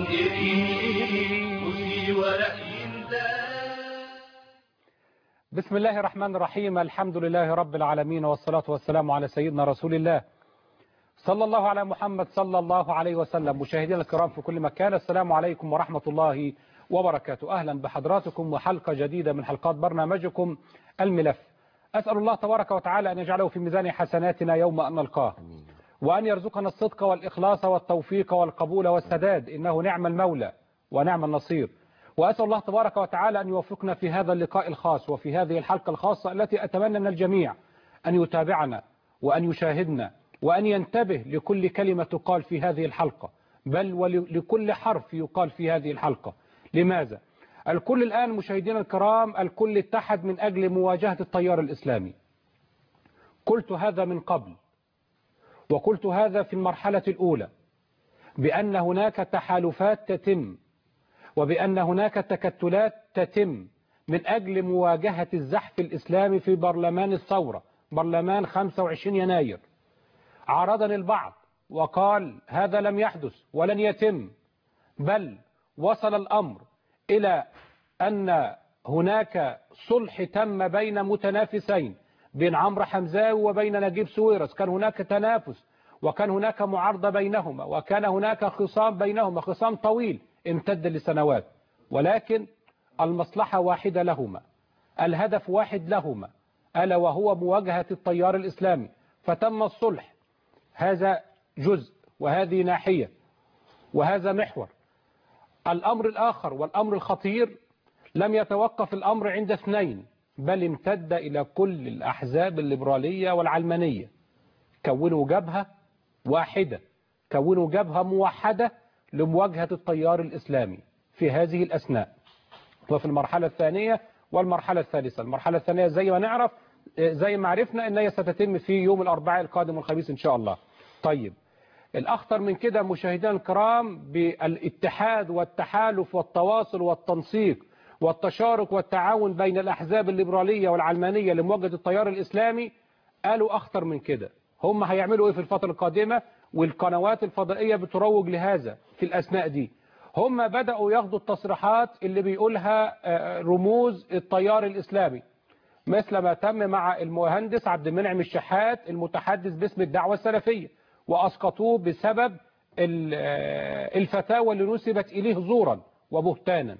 منكرين وفي ورأي بسم الله الرحمن الرحيم الحمد لله رب العالمين والصلاة والسلام على سيدنا رسول الله صلى الله على محمد صلى الله عليه وسلم مشاهدينا الكرام في كل مكان السلام عليكم ورحمة الله وبركاته أهلا بحضراتكم وحلقة جديدة من حلقات برنامجكم الملف أسأل الله تبارك وتعالى أن يجعله في ميزان حسناتنا يوم أن نلقاه وأن يرزقنا الصدق والإخلاص والتوفيق والقبول والسداد إنه نعم المولى ونعم النصير وأسأل الله تبارك وتعالى أن يوفقنا في هذا اللقاء الخاص وفي هذه الحلقة الخاصة التي أتمنى من الجميع أن يتابعنا وأن يشاهدنا وأن ينتبه لكل كلمة تقال في هذه الحلقة بل ولكل حرف يقال في هذه الحلقة لماذا؟ الكل الآن مشاهدينا الكرام الكل اتحد من أجل مواجهة التيار الإسلامي قلت هذا من قبل وقلت هذا في المرحلة الأولى بأن هناك تحالفات تتم وبأن هناك تكتلات تتم من أجل مواجهة الزحف الإسلامي في برلمان الثورة برلمان 25 يناير عارضني البعض وقال هذا لم يحدث ولن يتم بل وصل الأمر إلى أن هناك صلح تم بين متنافسين بين عمرو حمزاوي وبين نجيب سويرس كان هناك تنافس وكان هناك معارضة بينهما وكان هناك خصام بينهما خصام طويل امتد لسنوات ولكن المصلحة واحدة لهما الهدف واحد لهما ألا وهو مواجهة التيار الإسلامي فتم الصلح هذا جزء وهذه ناحية وهذا محور الأمر الآخر والأمر الخطير لم يتوقف الأمر عند اثنين بل امتد إلى كل الأحزاب الليبرالية والعلمانية كونوا جبهة واحدة كونوا جبهة موحدة لمواجهة التيار الإسلامي في هذه الأثناء وفي المرحلة الثانية والمرحلة الثالثة المرحلة الثانية زي ما نعرف زي ما عرفنا ان هي ستتم في يوم الأربعاء القادم والخميس إن شاء الله طيب الأخطر من كده مشاهدينا الكرام بالاتحاد والتحالف والتواصل والتنسيق والتشارك والتعاون بين الأحزاب الليبرالية والعلمانية لمواجهة التيار الإسلامي قالوا أخطر من كده هم هيعملوا إيه في الفترة القادمة والقنوات الفضائية بتروج لهذا في الأثناء دي هم بدأوا ياخدوا التصريحات اللي بيقولها رموز التيار الإسلامي مثل ما تم مع المهندس عبد المنعم الشحات المتحدث باسم الدعوة السلفية وأسقطوه بسبب الفتاوى اللي نسبت إليه زورا وبهتانا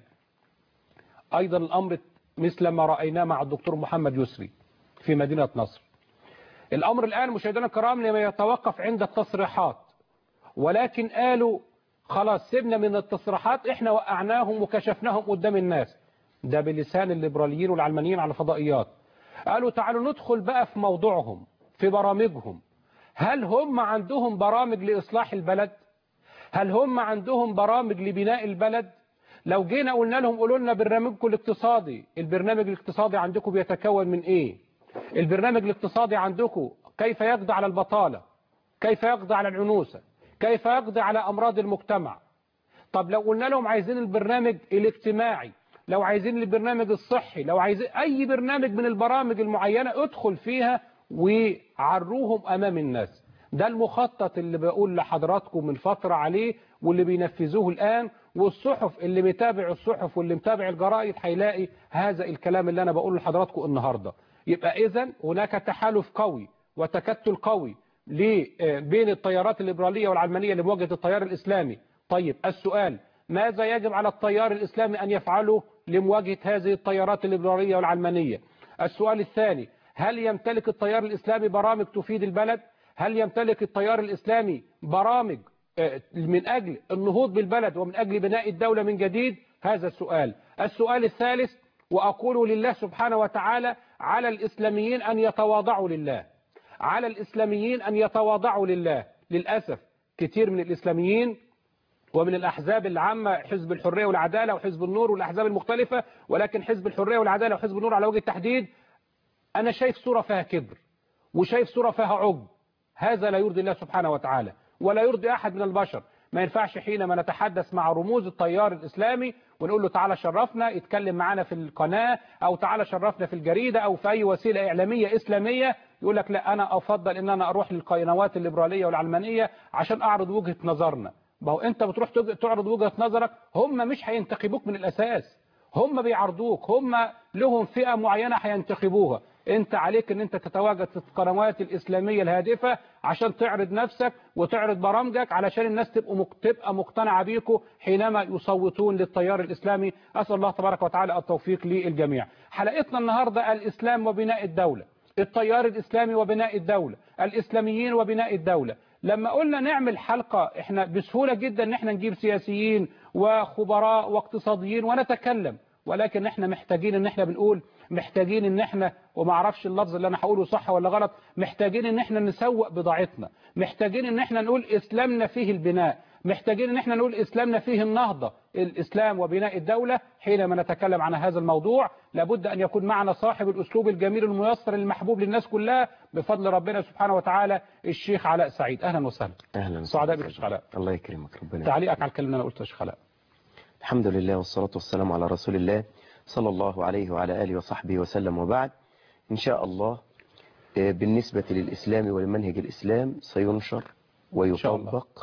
أيضا الأمر مثل ما رأيناه مع الدكتور محمد يسري في مدينة نصر الأمر الآن مشاهدينا الكرام لما يتوقف عند التصريحات ولكن قالوا خلاص سيبنا من التصريحات احنا وقعناهم وكشفناهم قدام الناس ده بلسان الليبراليين والعلمانيين على فضائيات قالوا تعالوا ندخل بقى في موضوعهم في برامجهم هل هم عندهم برامج لإصلاح البلد هل هم عندهم برامج لبناء البلد لو جينا قلنا لهم قولوا لنا برنامجكم الاقتصادي البرنامج الاقتصادي عندكم بيتكون من ايه البرنامج الاقتصادي عندكم كيف يقضي على البطالة كيف يقضي على العنوسة كيف يقضي على أمراض المجتمع طب لو قلنا لهم عايزين البرنامج الاجتماعي لو عايزين البرنامج الصحي لو عايزين أي برنامج من البرامج المعينة ادخل فيها وعروهم أمام الناس ده المخطط اللي بقول لحضراتكم من فترة عليه واللي بينفذوه الآن والصحف اللي بيتابع الصحف واللي متابع الجرائد هيلاقي هذا الكلام اللي أنا بقوله لحضراتكم النهاردة يبقى إذا هناك تحالف قوي وتكتل قوي بين التيارات الليبرالية والعلمانية لمواجهة التيار الإسلامي طيب السؤال ماذا يجب على التيار الإسلامي أن يفعله لمواجهة هذه التيارات الليبرالية والعلمانية السؤال الثاني هل يمتلك التيار الإسلامي برامج تفيد البلد هل يمتلك التيار الإسلامي برامج من أجل النهوض بالبلد ومن أجل بناء الدولة من جديد هذا السؤال السؤال الثالث وأقول لله سبحانه وتعالى على الإسلاميين أن يتواضعوا لله على الإسلاميين أن يتواضعوا لله للأسف كتير من الإسلاميين ومن الأحزاب العامة حزب الحرية والعدالة وحزب النور والأحزاب المختلفة ولكن حزب الحرية والعدالة وحزب النور على وجه التحديد أنا شايف صورة فيها كبر وشايف صورة فيها عجب هذا لا يرضي الله سبحانه وتعالى ولا يرضي أحد من البشر ما ينفعش حينما نتحدث مع رموز التيار الإسلامي ونقول له تعالى شرفنا يتكلم معنا في القناة أو تعالى شرفنا في الجريدة أو في أي وسيلة إعلامية إسلامية يقول لك لا أنا أفضل أن أنا أروح للقنوات الليبرالية والعلمانية عشان أعرض وجهة نظرنا ما هو انت بتروح تج- تعرض وجهة نظرك هم مش هينتخبوك من الاساس هم بيعرضوك هم لهم فئة معينة هينتخبوها انت عليك ان انت تتواجد في القنوات الاسلامية الهادفة عشان تعرض نفسك وتعرض برامجك علشان الناس تبقى مق- تبقى مقتنعة بيكم حينما يصوتون للتيار الاسلامي اسال الله تبارك وتعالى التوفيق للجميع حلقتنا النهاردة الاسلام وبناء الدولة التيار الإسلامي وبناء الدولة الإسلاميين وبناء الدولة لما قلنا نعمل حلقة احنا بسهولة جدا ان احنا نجيب سياسيين وخبراء واقتصاديين ونتكلم ولكن احنا محتاجين ان احنا بنقول محتاجين ان احنا وما اعرفش اللفظ اللي انا هقوله صح ولا غلط محتاجين ان احنا نسوق بضاعتنا محتاجين ان احنا نقول اسلامنا فيه البناء محتاجين ان احنا نقول اسلامنا فيه النهضة الاسلام وبناء الدولة حينما نتكلم عن هذا الموضوع لابد ان يكون معنا صاحب الاسلوب الجميل الميسر المحبوب للناس كلها بفضل ربنا سبحانه وتعالى الشيخ علاء سعيد اهلا وسهلا اهلا سعداء بك يا شيخ علاء الله يكرمك ربنا تعليقك على الكلام اللي انا قلته يا شيخ علاء الحمد لله والصلاة والسلام على رسول الله صلى الله عليه وعلى آله وصحبه وسلم وبعد إن شاء الله آه، بالنسبة للإسلام ولمنهج الإسلام سينشر شاء الله. ويطبق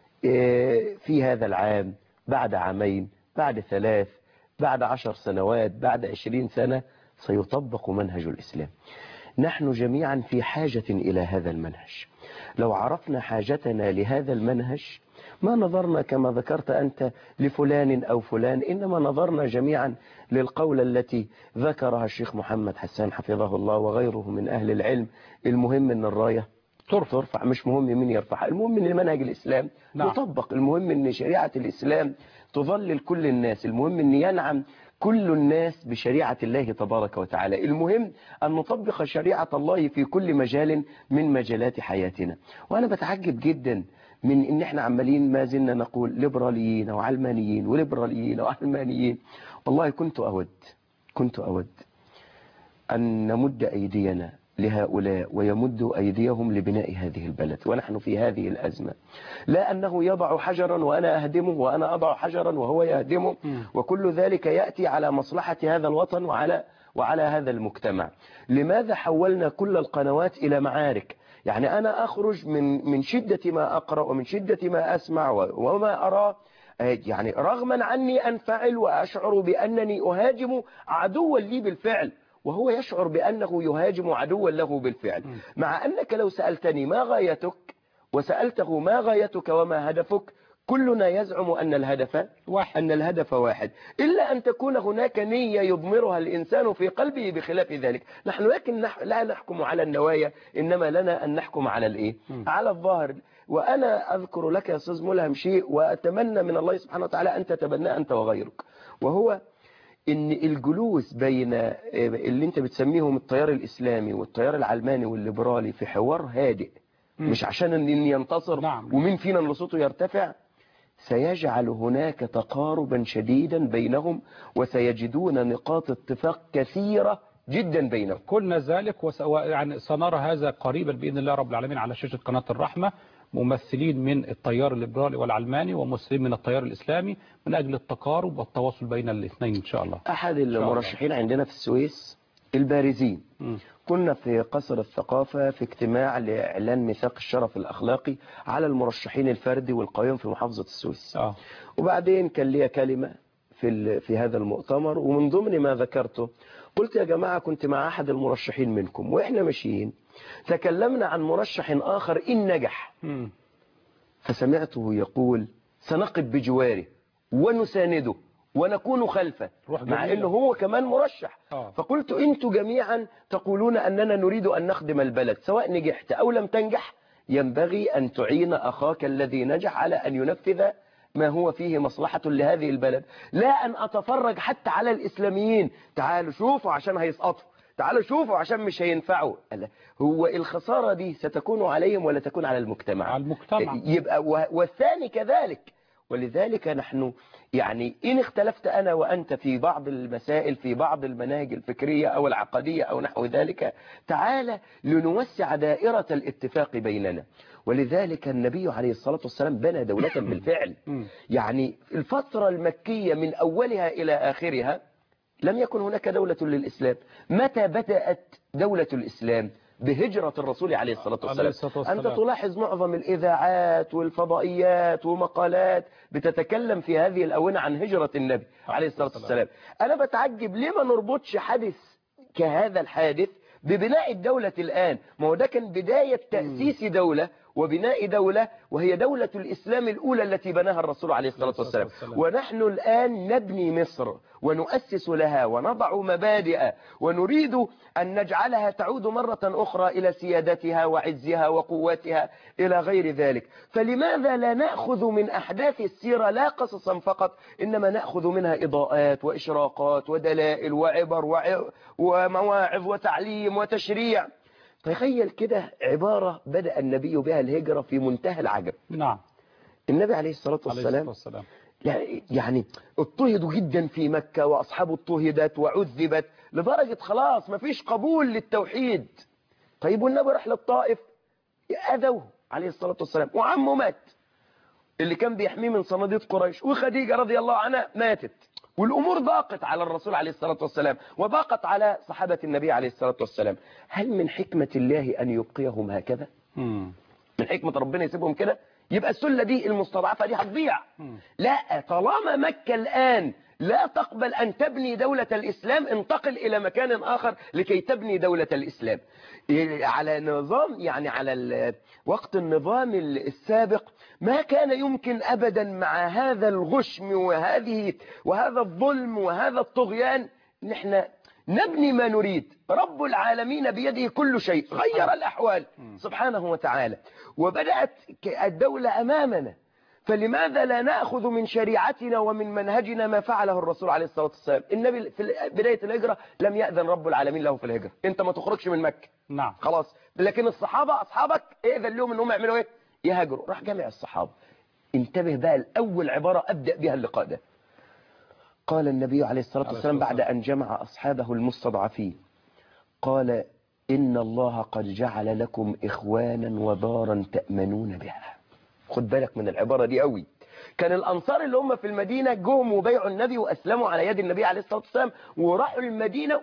آه، في هذا العام بعد عامين بعد ثلاث بعد عشر سنوات بعد عشرين سنة سيطبق منهج الإسلام نحن جميعا في حاجة إلى هذا المنهج لو عرفنا حاجتنا لهذا المنهج ما نظرنا كما ذكرت أنت لفلان أو فلان إنما نظرنا جميعا للقول التي ذكرها الشيخ محمد حسان حفظه الله وغيره من أهل العلم المهم أن الراية ترفع ترفع مش مهم مين يرفعها المهم ان منهج الإسلام نعم. يطبق المهم ان شريعة الإسلام تظلل كل الناس المهم ان ينعم كل الناس بشريعة الله تبارك وتعالى المهم أن نطبق شريعة الله في كل مجال من مجالات حياتنا وأنا بتعجب جدا من ان احنا عمالين ما زلنا نقول ليبراليين وعلمانيين وليبراليين وعلمانيين والله كنت أود كنت أود أن نمد أيدينا لهؤلاء ويمدوا أيديهم لبناء هذه البلد ونحن في هذه الأزمة لا أنه يضع حجرا وأنا أهدمه وأنا أضع حجرا وهو يهدمه مم. وكل ذلك يأتي على مصلحة هذا الوطن وعلى وعلى هذا المجتمع لماذا حولنا كل القنوات إلى معارك يعني أنا أخرج من من شدة ما أقرأ ومن شدة ما أسمع و- وما أرى آه، يعني رغما عني أنفعل وأشعر بأنني أهاجم عدوا لي بالفعل وهو يشعر بأنه يهاجم عدوا له بالفعل مع أنك لو سألتني ما غايتك وسألته ما غايتك وما هدفك كلنا يزعم أن الهدف واحد أن الهدف واحد إلا أن تكون هناك نية يضمرها الإنسان في قلبه بخلاف ذلك نحن لكن نح لا نحكم على النوايا إنما لنا أن نحكم على الإيه على الظاهر وأنا أذكر لك يا أستاذ ملهم شيء وأتمنى من الله سبحانه وتعالى أن تتبنى أنت وغيرك وهو ان الجلوس بين اللي انت بتسميهم التيار الاسلامي والتيار العلماني والليبرالي في حوار هادئ مش عشان ان ينتصر نعم. ومين فينا اللي صوته يرتفع سيجعل هناك تقاربا شديدا بينهم وسيجدون نقاط اتفاق كثيرة جدا بينهم قلنا ذلك وس... يعني سنرى هذا قريبا بإذن الله رب العالمين على شاشة قناة الرحمة ممثلين من التيار الليبرالي والعلماني وممثلين من التيار الإسلامي من أجل التقارب والتواصل بين الاثنين إن شاء الله أحد الله. المرشحين عندنا في السويس البارزين مم. كنا في قصر الثقافة في اجتماع لإعلان ميثاق الشرف الأخلاقي على المرشحين الفردي والقيم في محافظة السويس آه. وبعدين كان لي كلمة في ال- في هذا المؤتمر ومن ضمن ما ذكرته قلت يا جماعة كنت مع أحد المرشحين منكم وإحنا ماشيين تكلمنا عن مرشح آخر إن نجح مم. فسمعته يقول سنقف بجواره ونسانده ونكون خلفه روح مع جميلة. انه هو كمان مرشح آه. فقلت انتوا جميعا تقولون اننا نريد ان نخدم البلد سواء نجحت او لم تنجح ينبغي ان تعين اخاك الذي نجح على ان ينفذ ما هو فيه مصلحة لهذه البلد لا ان اتفرج حتى على الاسلاميين تعالوا شوفوا عشان هيسقطوا تعالوا شوفوا عشان مش هينفعوا ألا، هو الخسارة دي ستكون عليهم ولا تكون على المجتمع على المجتمع. يبقى و- والثاني كذلك ولذلك نحن يعني إن اختلفت أنا وأنت في بعض المسائل في بعض المناهج الفكرية أو العقدية أو نحو ذلك تعالى لنوسع دائرة الاتفاق بيننا ولذلك النبي عليه الصلاة والسلام بنى دولة بالفعل مم. يعني الفترة المكية من أولها إلى آخرها لم يكن هناك دولة للإسلام متى بدأت دولة الإسلام بهجرة الرسول عليه الصلاة عليه والسلام الصلاة والسلام. أنت تلاحظ معظم الإذاعات والفضائيات ومقالات بتتكلم في هذه الأونة عن هجرة النبي عليه الصلاة والسلام أنا بتعجب ليه ما نربطش حادث كهذا الحادث ببناء الدولة الآن ما هو ده كان بداية تأسيس دولة وبناء دولة وهي دولة الإسلام الأولى التي بناها الرسول عليه الصلاة والسلام والسلام. ونحن الآن نبني مصر ونؤسس لها ونضع مبادئ ونريد أن نجعلها تعود مرة أخرى إلى سيادتها وعزها وقوتها إلى غير ذلك فلماذا لا نأخذ من أحداث السيرة لا قصصا فقط إنما نأخذ منها إضاءات وإشراقات ودلائل وعبر وع- ومواعظ وتعليم وتشريع تخيل كده عبارة بدأ النبي بها الهجرة في منتهى العجب نعم النبي عليه الصلاة عليه الصلاة والسلام والسلام لا- يعني اضطهدوا جدا في مكة وأصحابه اضطهدت وعذبت لدرجة خلاص مفيش قبول للتوحيد طيب والنبي راح للطائف أذوه عليه الصلاة والسلام وعمه مات اللي كان بيحميه من صناديد قريش وخديجة رضي الله عنها ماتت والأمور ضاقت على الرسول عليه الصلاة والسلام وضاقت على صحابة النبي عليه الصلاة والسلام هل من حكمة الله أن يبقيهم هكذا مم. من حكمة ربنا يسيبهم كده يبقى السلة دي المستضعفة دي هتضيع لا طالما مكة الآن لا تقبل أن تبني دولة الإسلام انتقل إلى مكان آخر لكي تبني دولة الإسلام إيه، على نظام يعني على ال- وقت النظام ال- السابق ما كان يمكن أبدا مع هذا الغشم وهذه وهذا الظلم وهذا الطغيان نحن نبني ما نريد رب العالمين بيده كل شيء غير الأحوال سبحانه وتعالى وبدأت ك- الدولة أمامنا فلماذا لا نأخذ من شريعتنا ومن منهجنا ما فعله الرسول عليه الصلاة والسلام النبي في ال- بداية الهجرة لم يأذن رب العالمين له في الهجرة انت ما تخرجش من مكة نعم خلاص لكن الصحابة أصحابك إذن لهم أنهم يعملوا إيه يهاجروا راح جمع الصحابة انتبه بقى الأول عبارة أبدأ بها اللقاء ده قال النبي عليه الصلاة عليه والسلام الصلاة بعد أن جمع أصحابه المستضعفين قال إن الله قد جعل لكم إخوانا ودارا تأمنون بها خد بالك من العبارة دي قوي كان الأنصار اللي هم في المدينة جم وبيعوا النبي وأسلموا على يد النبي عليه الصلاة والسلام وراحوا المدينة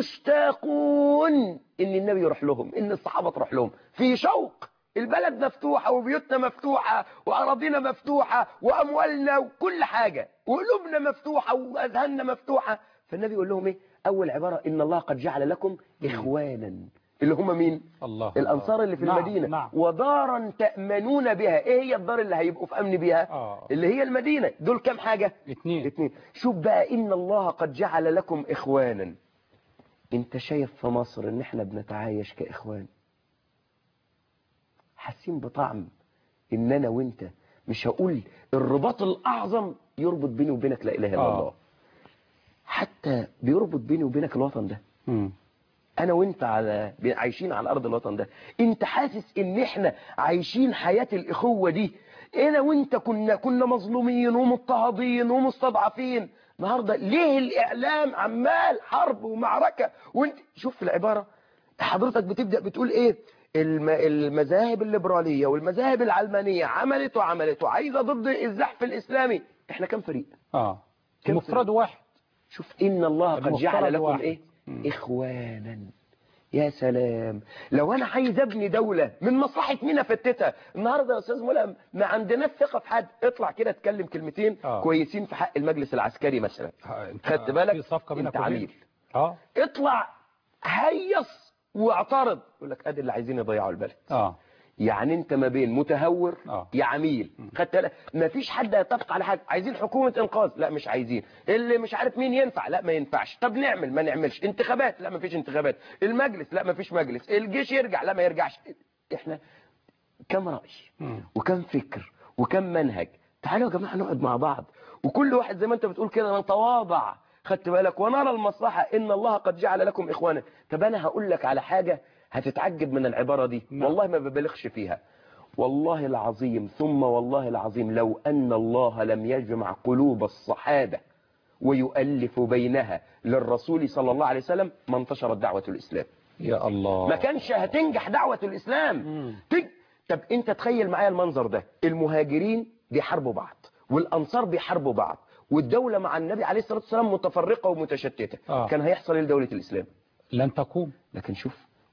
ومشتاقون إن النبي يروح لهم إن الصحابة تروح لهم في شوق البلد مفتوحة وبيوتنا مفتوحة وأراضينا مفتوحة وأموالنا وكل حاجة وقلوبنا مفتوحة وأذهاننا مفتوحة فالنبي يقول لهم إيه أول عبارة إن الله قد جعل لكم إخوانا اللي هم مين الله الأنصار اللي في نعم، المدينة نعم. ودارا تأمنون بها ايه هي الدار اللي هيبقوا في أمن بها آه. اللي هي المدينة دول كام حاجة اتنين اتنين شوف بقى إن الله قد جعل لكم إخوانا انت شايف في مصر ان احنا بنتعايش كإخوان حاسين بطعم ان انا وانت مش هقول الرباط الأعظم يربط بيني وبينك لا إله إلا آه. الله حتى بيربط بيني وبينك الوطن ده مم. انا وانت على عايشين على ارض الوطن ده انت حاسس ان احنا عايشين حياة الاخوة دي انا وانت كنا كنا مظلومين ومضطهدين ومستضعفين النهارده ليه الاعلام عمال حرب ومعركة وانت شوف العبارة حضرتك بتبدأ بتقول ايه الم... المذاهب الليبرالية والمذاهب العلمانية عملت وعملت وعايزة ضد الزحف الاسلامي احنا كم فريق اه كم مفرد واحد شوف إن الله قد المفترض جعل لكم واحد. إيه مم. إخوانا يا سلام لو أنا عايز أبني دولة من مصلحة مين أفتتها النهاردة يا أستاذ ملهم ما عندناش ثقة في حد اطلع كده اتكلم كلمتين آه. كويسين في حق المجلس العسكري مثلا آه، أنت خدت بالك في صفقة بينك أنت وبينه. عميل اه اطلع هيص واعترض يقول لك ادي اللي عايزين يضيعوا البلد اه يعني انت ما بين متهور آه. يا عميل خدت بالك ما فيش حد يتفق على حاجه عايزين حكومه انقاذ لا مش عايزين اللي مش عارف مين ينفع لا ما ينفعش طب نعمل ما نعملش انتخابات لا ما فيش انتخابات المجلس لا ما فيش مجلس الجيش يرجع لا ما يرجعش احنا كم راي مم. وكم فكر وكم منهج تعالوا يا جماعه نقعد مع بعض وكل واحد زي ما انت بتقول كده نتواضع خدت بالك ونرى المصلحه ان الله قد جعل لكم اخوانا طب انا هقول لك على حاجه هتتعجب من العباره دي نعم. والله ما ببالغش فيها والله العظيم ثم والله العظيم لو ان الله لم يجمع قلوب الصحابه ويؤلف بينها للرسول صلى الله عليه وسلم ما انتشرت دعوه الاسلام يا الله ما كانش هتنجح دعوة الإسلام مم. تج... طب انت تخيل معايا المنظر ده المهاجرين بيحاربوا بعض والأنصار بيحاربوا بعض والدولة مع النبي عليه الصلاة والسلام متفرقة ومتشتتة آه. كان هيحصل ايه لدولة الإسلام لن تقوم لكن شوف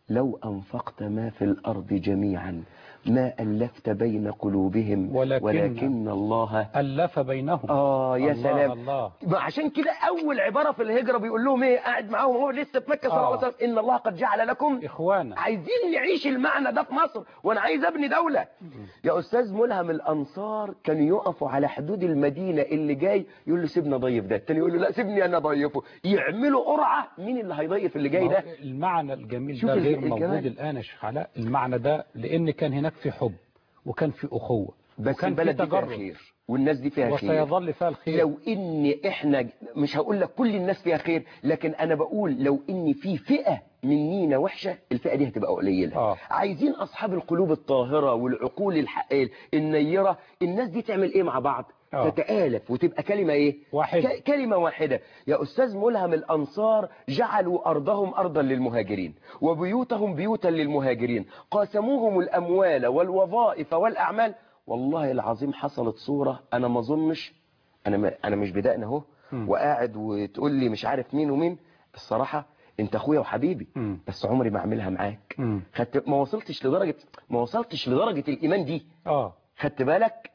لو أنفقت ما في الأرض جميعا ما ألفت بين قلوبهم ولكن- ولكن الله ألف بينهم آه يا الله سلام الله ما عشان كده أول عبارة في الهجرة بيقول لهم إيه قاعد معاهم هو لسه في مكة صلى الله عليه آه. وسلم إن الله قد جعل لكم إخوانا عايزين نعيش المعنى ده في مصر وانا عايز ابني دولة يا استاذ ملهم الانصار كانوا يقفوا على حدود المدينة اللي جاي يقول له سيبنا ضيف ده التاني يقول له لا سيبني انا ضيفه يعملوا قرعة مين اللي هيضيف اللي جاي ما هو ده المعنى الجميل شوف ده ال- غير الجمال. موجود الآن يا شيخ علاء المعنى ده لأن كان هناك في حب وكان في أخوة بس وكان في البلد دي فيها تجرد خير والناس دي فيها خير وسيظل فيها الخير لو ان احنا مش هقول لك كل الناس فيها خير لكن انا بقول لو ان في فئة منينا وحشة الفئة دي هتبقى قليلة آه. عايزين اصحاب القلوب الطاهرة والعقول الح... النيرة الناس دي تعمل ايه مع بعض آه. تتآلف وتبقى كلمة ايه واحدة. ك... كلمة واحدة يا استاذ ملهم الانصار جعلوا ارضهم ارضا للمهاجرين وبيوتهم بيوتا للمهاجرين قاسموهم الاموال والوظائف والاعمال والله العظيم حصلت صورة انا ما اظنش انا ما انا مش بدقنا اهو مم. وقاعد وتقول لي مش عارف مين ومين الصراحة انت اخويا وحبيبي مم. بس عمري ما اعملها معاك مم. خدت ما وصلتش لدرجة ما وصلتش لدرجة الايمان دي آه خدت بالك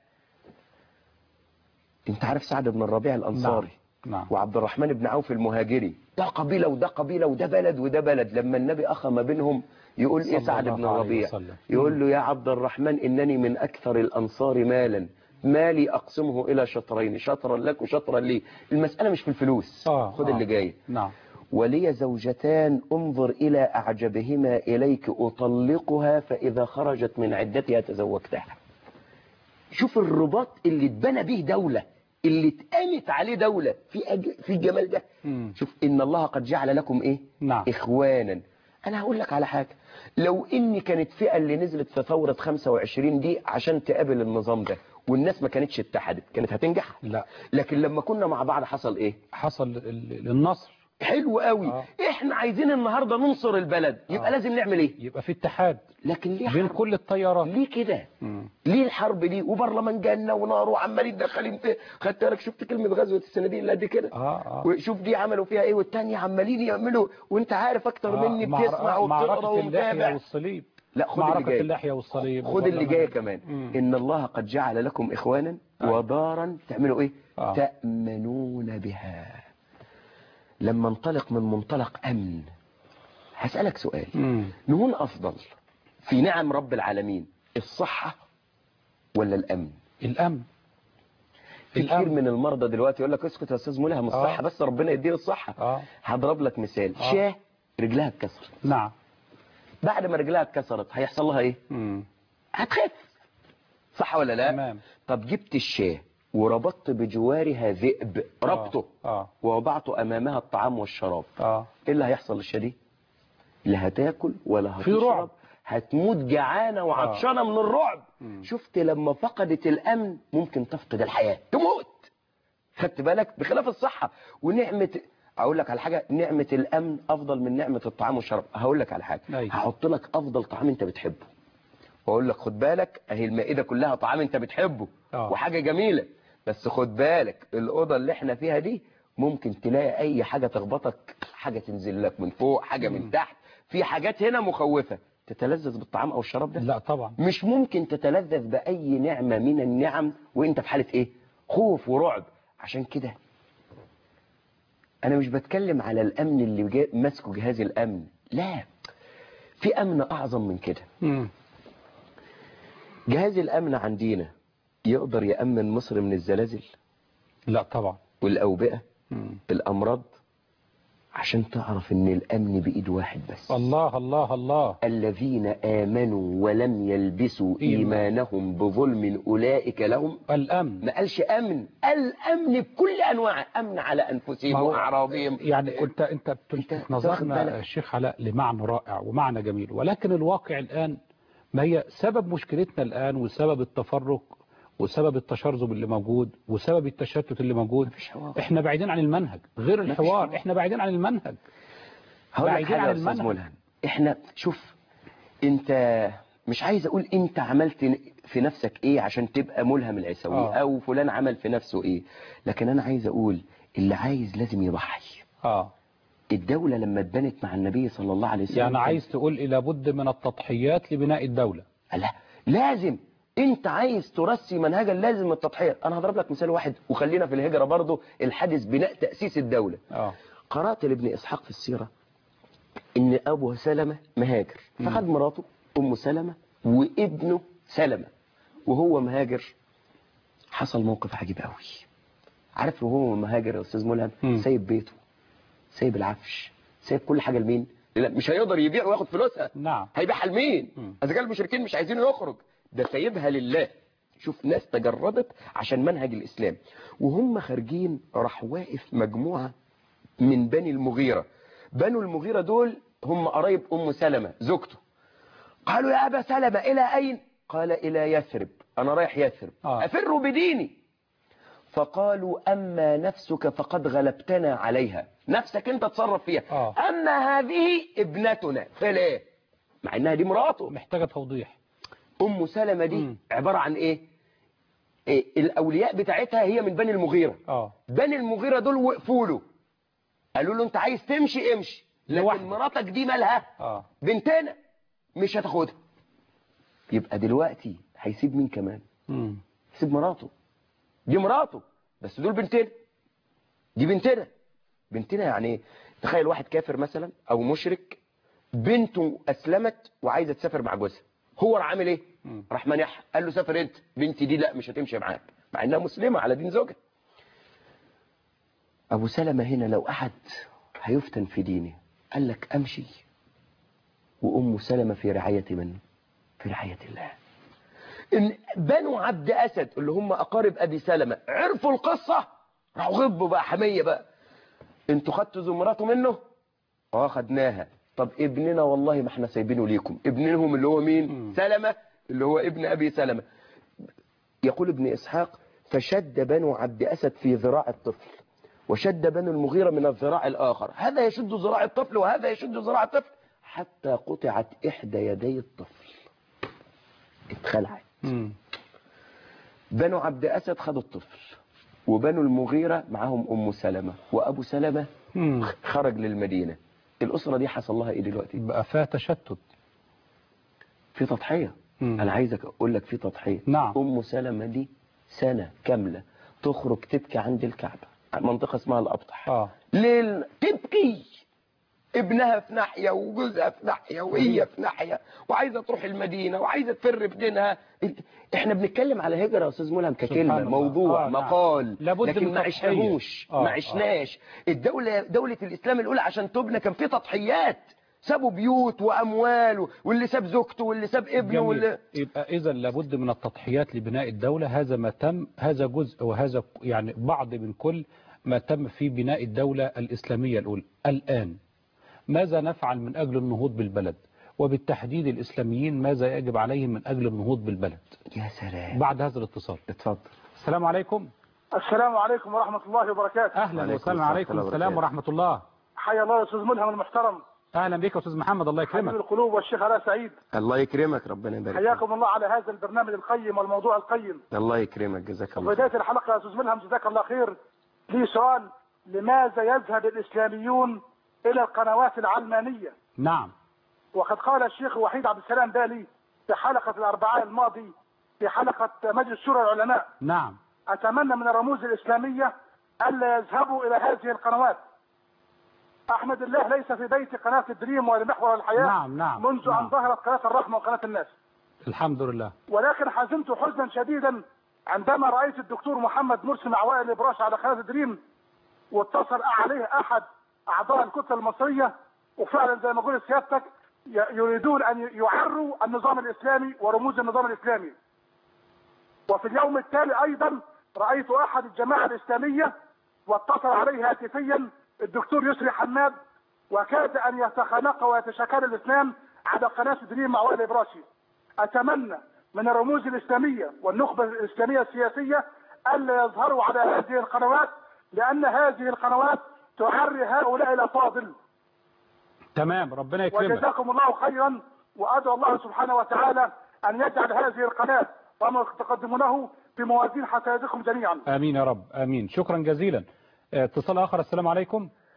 انت عارف سعد بن الربيع الانصاري نعم وعبد الرحمن بن عوف المهاجري ده قبيلة وده قبيلة وده بلد وده بلد لما النبي أخى ما بينهم يقول إيه صلى سعد الله بن عليه الربيع وسلم. يقول له يا عبد الرحمن إنني من أكثر الأنصار مالا مالي أقسمه إلى شطرين شطرا لك وشطرا لي المسألة مش في الفلوس آه خد آه. اللي جاي نعم ولي زوجتان انظر إلى أعجبهما إليك أطلقها فإذا خرجت من عدتها تزوجتها شوف الرباط اللي اتبنى به دولة اللي اتقامت عليه دولة في أج... في الجمال ده مم. شوف إن الله قد جعل لكم إيه نعم إخوانا أنا هقول لك على حاجة لو إن كانت فئة اللي نزلت في ثورة 25 دي عشان تقابل النظام ده والناس ما كانتش اتحدت كانت هتنجح لا لكن لما كنا مع بعض حصل إيه حصل ال- النصر حلو قوي آه. احنا عايزين النهاردة ننصر البلد يبقى آه. لازم نعمل ايه يبقى في اتحاد لكن ليه بين حرب كل التيارات ليه كده مم. ليه الحرب دي وبرلمان جنة ونار وعمالين دخلين في خدت بالك شفت كلمة غزوة الصناديق اللي قد كده آه آه وشوف دي عملوا فيها ايه والتانية عمالين يعملوا وانت عارف اكتر آه، مني معر- بتسمع وبتقرا معركة اللحية ومتابع والصليب لا خد اللي معركة جاي اللحية والصليب خد اللي جاي والبرلمان. كمان مم. ان الله قد جعل لكم اخوانا آه. ودارا تعملوا ايه آه. تأمنون بها لما انطلق من منطلق امن هسألك سؤال مم. نهون افضل في نعم رب العالمين الصحة ولا الامن الأمن في كتير الأمن من المرضى دلوقتي يقول لك اسكت يا استاذ ملهم الصحة آه. بس ربنا يديني الصحة آه هضرب لك مثال آه. شاه رجلها اتكسرت نعم بعد ما رجلها اتكسرت هيحصل لها ايه مم. هتخف صح ولا لا تمام طب جبت الشاه وربطت بجوارها ذئب ربطه آه ووضعت امامها الطعام والشراب آه ايه اللي هيحصل للشاه دي لا هتاكل ولا في هتشرب رعب. هتموت جعانه وعطشانه من الرعب مم. شفت لما فقدت الامن ممكن تفقد الحياه تموت خدت بالك بخلاف الصحه ونعمه اقول لك على حاجه نعمه الامن افضل من نعمه الطعام والشراب هقول لك على حاجه أيوة. هحط لك افضل طعام انت بتحبه واقول لك خد بالك اهي المائده كلها طعام انت بتحبه آه. وحاجه جميله بس خد بالك الاوضه اللي احنا فيها دي ممكن تلاقي اي حاجه تخبطك حاجه تنزل لك من فوق حاجه من تحت في حاجات هنا مخوفه تتلذذ بالطعام او الشراب ده لا طبعا مش ممكن تتلذذ باي نعمه من النعم وانت في حاله ايه خوف ورعب عشان كده انا مش بتكلم على الامن اللي جا- ماسكه جهاز الامن لا في امن اعظم من كده مم. جهاز الامن عندنا يقدر يامن مصر من الزلازل لا طبعا والاوبئه مم. الامراض عشان تعرف ان الامن بايد واحد بس الله الله الله الذين امنوا ولم يلبسوا إيمان. ايمانهم بظلم اولئك لهم الأمن ما قالش امن الامن بكل انواعه امن على ما انفسهم هو- واعراضهم يعني كنت انت أنت بتلفت واخد نظرنا بالك؟ يا شيخ علاء لمعنى رائع ومعنى جميل ولكن الواقع الآن ما هي سبب مشكلتنا الآن وسبب التفرق وسبب التشرذم اللي موجود وسبب التشتت اللي موجود مفيش حوار. احنا بعيدين عن المنهج غير مفيش الحوار حوار. احنا بعيدين عن المنهج هقول لك بعيدين حاجه عن يا استاذ المنهج. ملهم احنا شوف انت مش عايز اقول انت عملت في نفسك ايه عشان تبقى ملهم العيسوي آه. او فلان عمل في نفسه ايه لكن انا عايز اقول اللي عايز لازم يضحي اه الدولة لما اتبنت مع النبي صلى الله عليه وسلم يعني عايز تقول إلى بد من التضحيات لبناء الدولة لا لازم انت عايز ترسي منهجا لازم التضحية انا هضرب لك مثال واحد وخلينا في الهجرة برضو الحدث بناء تأسيس الدولة اه قرأت لابن إسحاق في السيرة إن أبو سلمة مهاجر فخد مراته أم سلمة وابنه سلمة وهو مهاجر حصل موقف عجيب قوي عارف وهو مهاجر يا أستاذ ملهم مم. سايب بيته سايب العفش سايب كل حاجة لمين لا مش هيقدر يبيع وياخد فلوسها نعم هيبيعها لمين مم. اذا كان المشركين مش عايزين يخرج ده سايبها لله شوف ناس تجردت عشان منهج الاسلام وهم خارجين راح واقف مجموعه من بني المغيره بنو المغيره دول هم قرايب ام سلمة زوجته قالوا يا ابا سلمة الى اين قال الى يثرب انا رايح يثرب آه. افر بديني فقالوا اما نفسك فقد غلبتنا عليها نفسك انت تصرف فيها آه. اما هذه ابنتنا فلا مع انها دي مراته محتاجة توضيح ام سلمة دي مم. عبارة عن ايه إيه الاولياء بتاعتها هي من بني المغيرة اه بني المغيرة دول وقفوا له قالوا له انت عايز تمشي امشي لكن لوحدك. مراتك دي مالها اه بنتنا مش هتاخدها يبقى دلوقتي هيسيب مين كمان مم. يسيب مراته دي مراته بس دول بنتنا دي بنتنا بنتنا يعني ايه تخيل واحد كافر مثلا او مشرك بنته اسلمت وعايزه تسافر مع جوزها هو راح عامل ايه مم. راح منحها قال له سافر انت بنتي دي لا مش هتمشي معاك مع انها مسلمه على دين زوجها ابو سلمة هنا لو احد هيفتن في دينه قال لك امشي وام سلمة في رعاية من في رعاية الله ان بنو عبد اسد اللي هم اقارب ابي سلمة عرفوا القصة راحوا غضبوا بقى حمية بقى انتوا خدتوا زمراته منه اه خدناها طب ابننا والله ما احنا سايبينه ليكم ابنهم اللي هو مين مم. سلمة اللي هو ابن ابي سلمة يقول ابن اسحاق فشد بنو عبد اسد في ذراع الطفل وشد بنو المغيرة من الذراع الآخر هذا يشد ذراع الطفل وهذا يشد ذراع الطفل حتى قطعت إحدى يدي الطفل اتخلعت مم. بنو عبد أسد خدوا الطفل وبنو المغيرة معاهم أم سلمة وأبو سلمة مم. خرج للمدينة الأسرة دي حصل لها إيه دلوقتي بقى فيها تشتت في تضحية مم. أنا عايزك أقول لك في تضحية نعم. أم سلمة دي سنة كاملة تخرج تبكي عند الكعبة منطقة اسمها الأبطح اه ليل تبكي ابنها في ناحية وجوزها في ناحية وهي في ناحية وعايزة تروح المدينة وعايزة تفر بدينها احنا بنتكلم على هجرة يا استاذ ملهم سبحان ككلمة الله. موضوع آه، نعم. مقال لابد لكن من ما تضحية. عشناهوش آه، ما آه. عشناش الدولة دولة الإسلام الأولى عشان تبنى كان في تضحيات سابوا بيوت وأموال و- واللي ساب زوجته واللي ساب ابنه جميل واللي يبقى إذا لابد من التضحيات لبناء الدولة هذا ما تم هذا جزء وهذا يعني بعض من كل ما تم في بناء الدولة الإسلامية الأولى الآن ماذا نفعل من أجل النهوض بالبلد وبالتحديد الإسلاميين ماذا يجب عليهم من أجل النهوض بالبلد يا سلام بعد هذا الاتصال اتفضل السلام عليكم السلام عليكم ورحمة الله وبركاته أهلا وعليكم وسهلا السلام عليكم ورحمة الله السلام وبركاته. ورحمة الله حيا الله الأستاذ ملهم المحترم أهلا بك يا أستاذ محمد الله حبيب يكرمك القلوب والشيخ علاء سعيد الله يكرمك ربنا يبارك فيك. حياكم الله على هذا البرنامج القيم والموضوع القيم الله يكرمك جزاك الله في بداية الحلقة يا أستاذ ملهم جزاك الله خير لي سؤال لماذا يذهب الإسلاميون إلى القنوات العلمانية نعم وقد قال الشيخ وحيد عبد السلام بالي في حلقة الأربعاء الماضي في حلقة مجلس شورى العلماء نعم أتمنى من الرموز الإسلامية ألا يذهبوا إلى هذه القنوات أحمد الله ليس في بيت قناة الدريم ولا محور الحياة نعم، نعم، منذ نعم. أن ظهرت قناة الرحمة وقناة الناس الحمد لله ولكن حزنت حزنا شديدا عندما رأيت الدكتور محمد مرسي مع وائل إبراش على قناة دريم واتصل عليه أحد أعضاء الكتلة المصرية وفعلا زي ما قلت سيادتك ي- يريدون أن يعروا النظام الإسلامي ورموز النظام الإسلامي وفي اليوم التالي أيضا رأيت أحد الجماعة الإسلامية واتصل عليه هاتفيا الدكتور يسري حماد وكاد أن يتخانق ويتشاكل الاثنان على قناة دريم مع وائل إبراشي أتمنى من الرموز الإسلامية والنخبة الإسلامية السياسية ألا يظهروا على هذه القنوات لأن هذه القنوات تعري هؤلاء الأفاضل تمام ربنا يكرمك وجزاكم الله خيرا وأدعو الله سبحانه وتعالى أن يجعل هذه القناة وما تقدمونه في موازين حسناتكم جميعا آمين يا رب آمين شكرا جزيلا آه، اتصال آخر السلام عليكم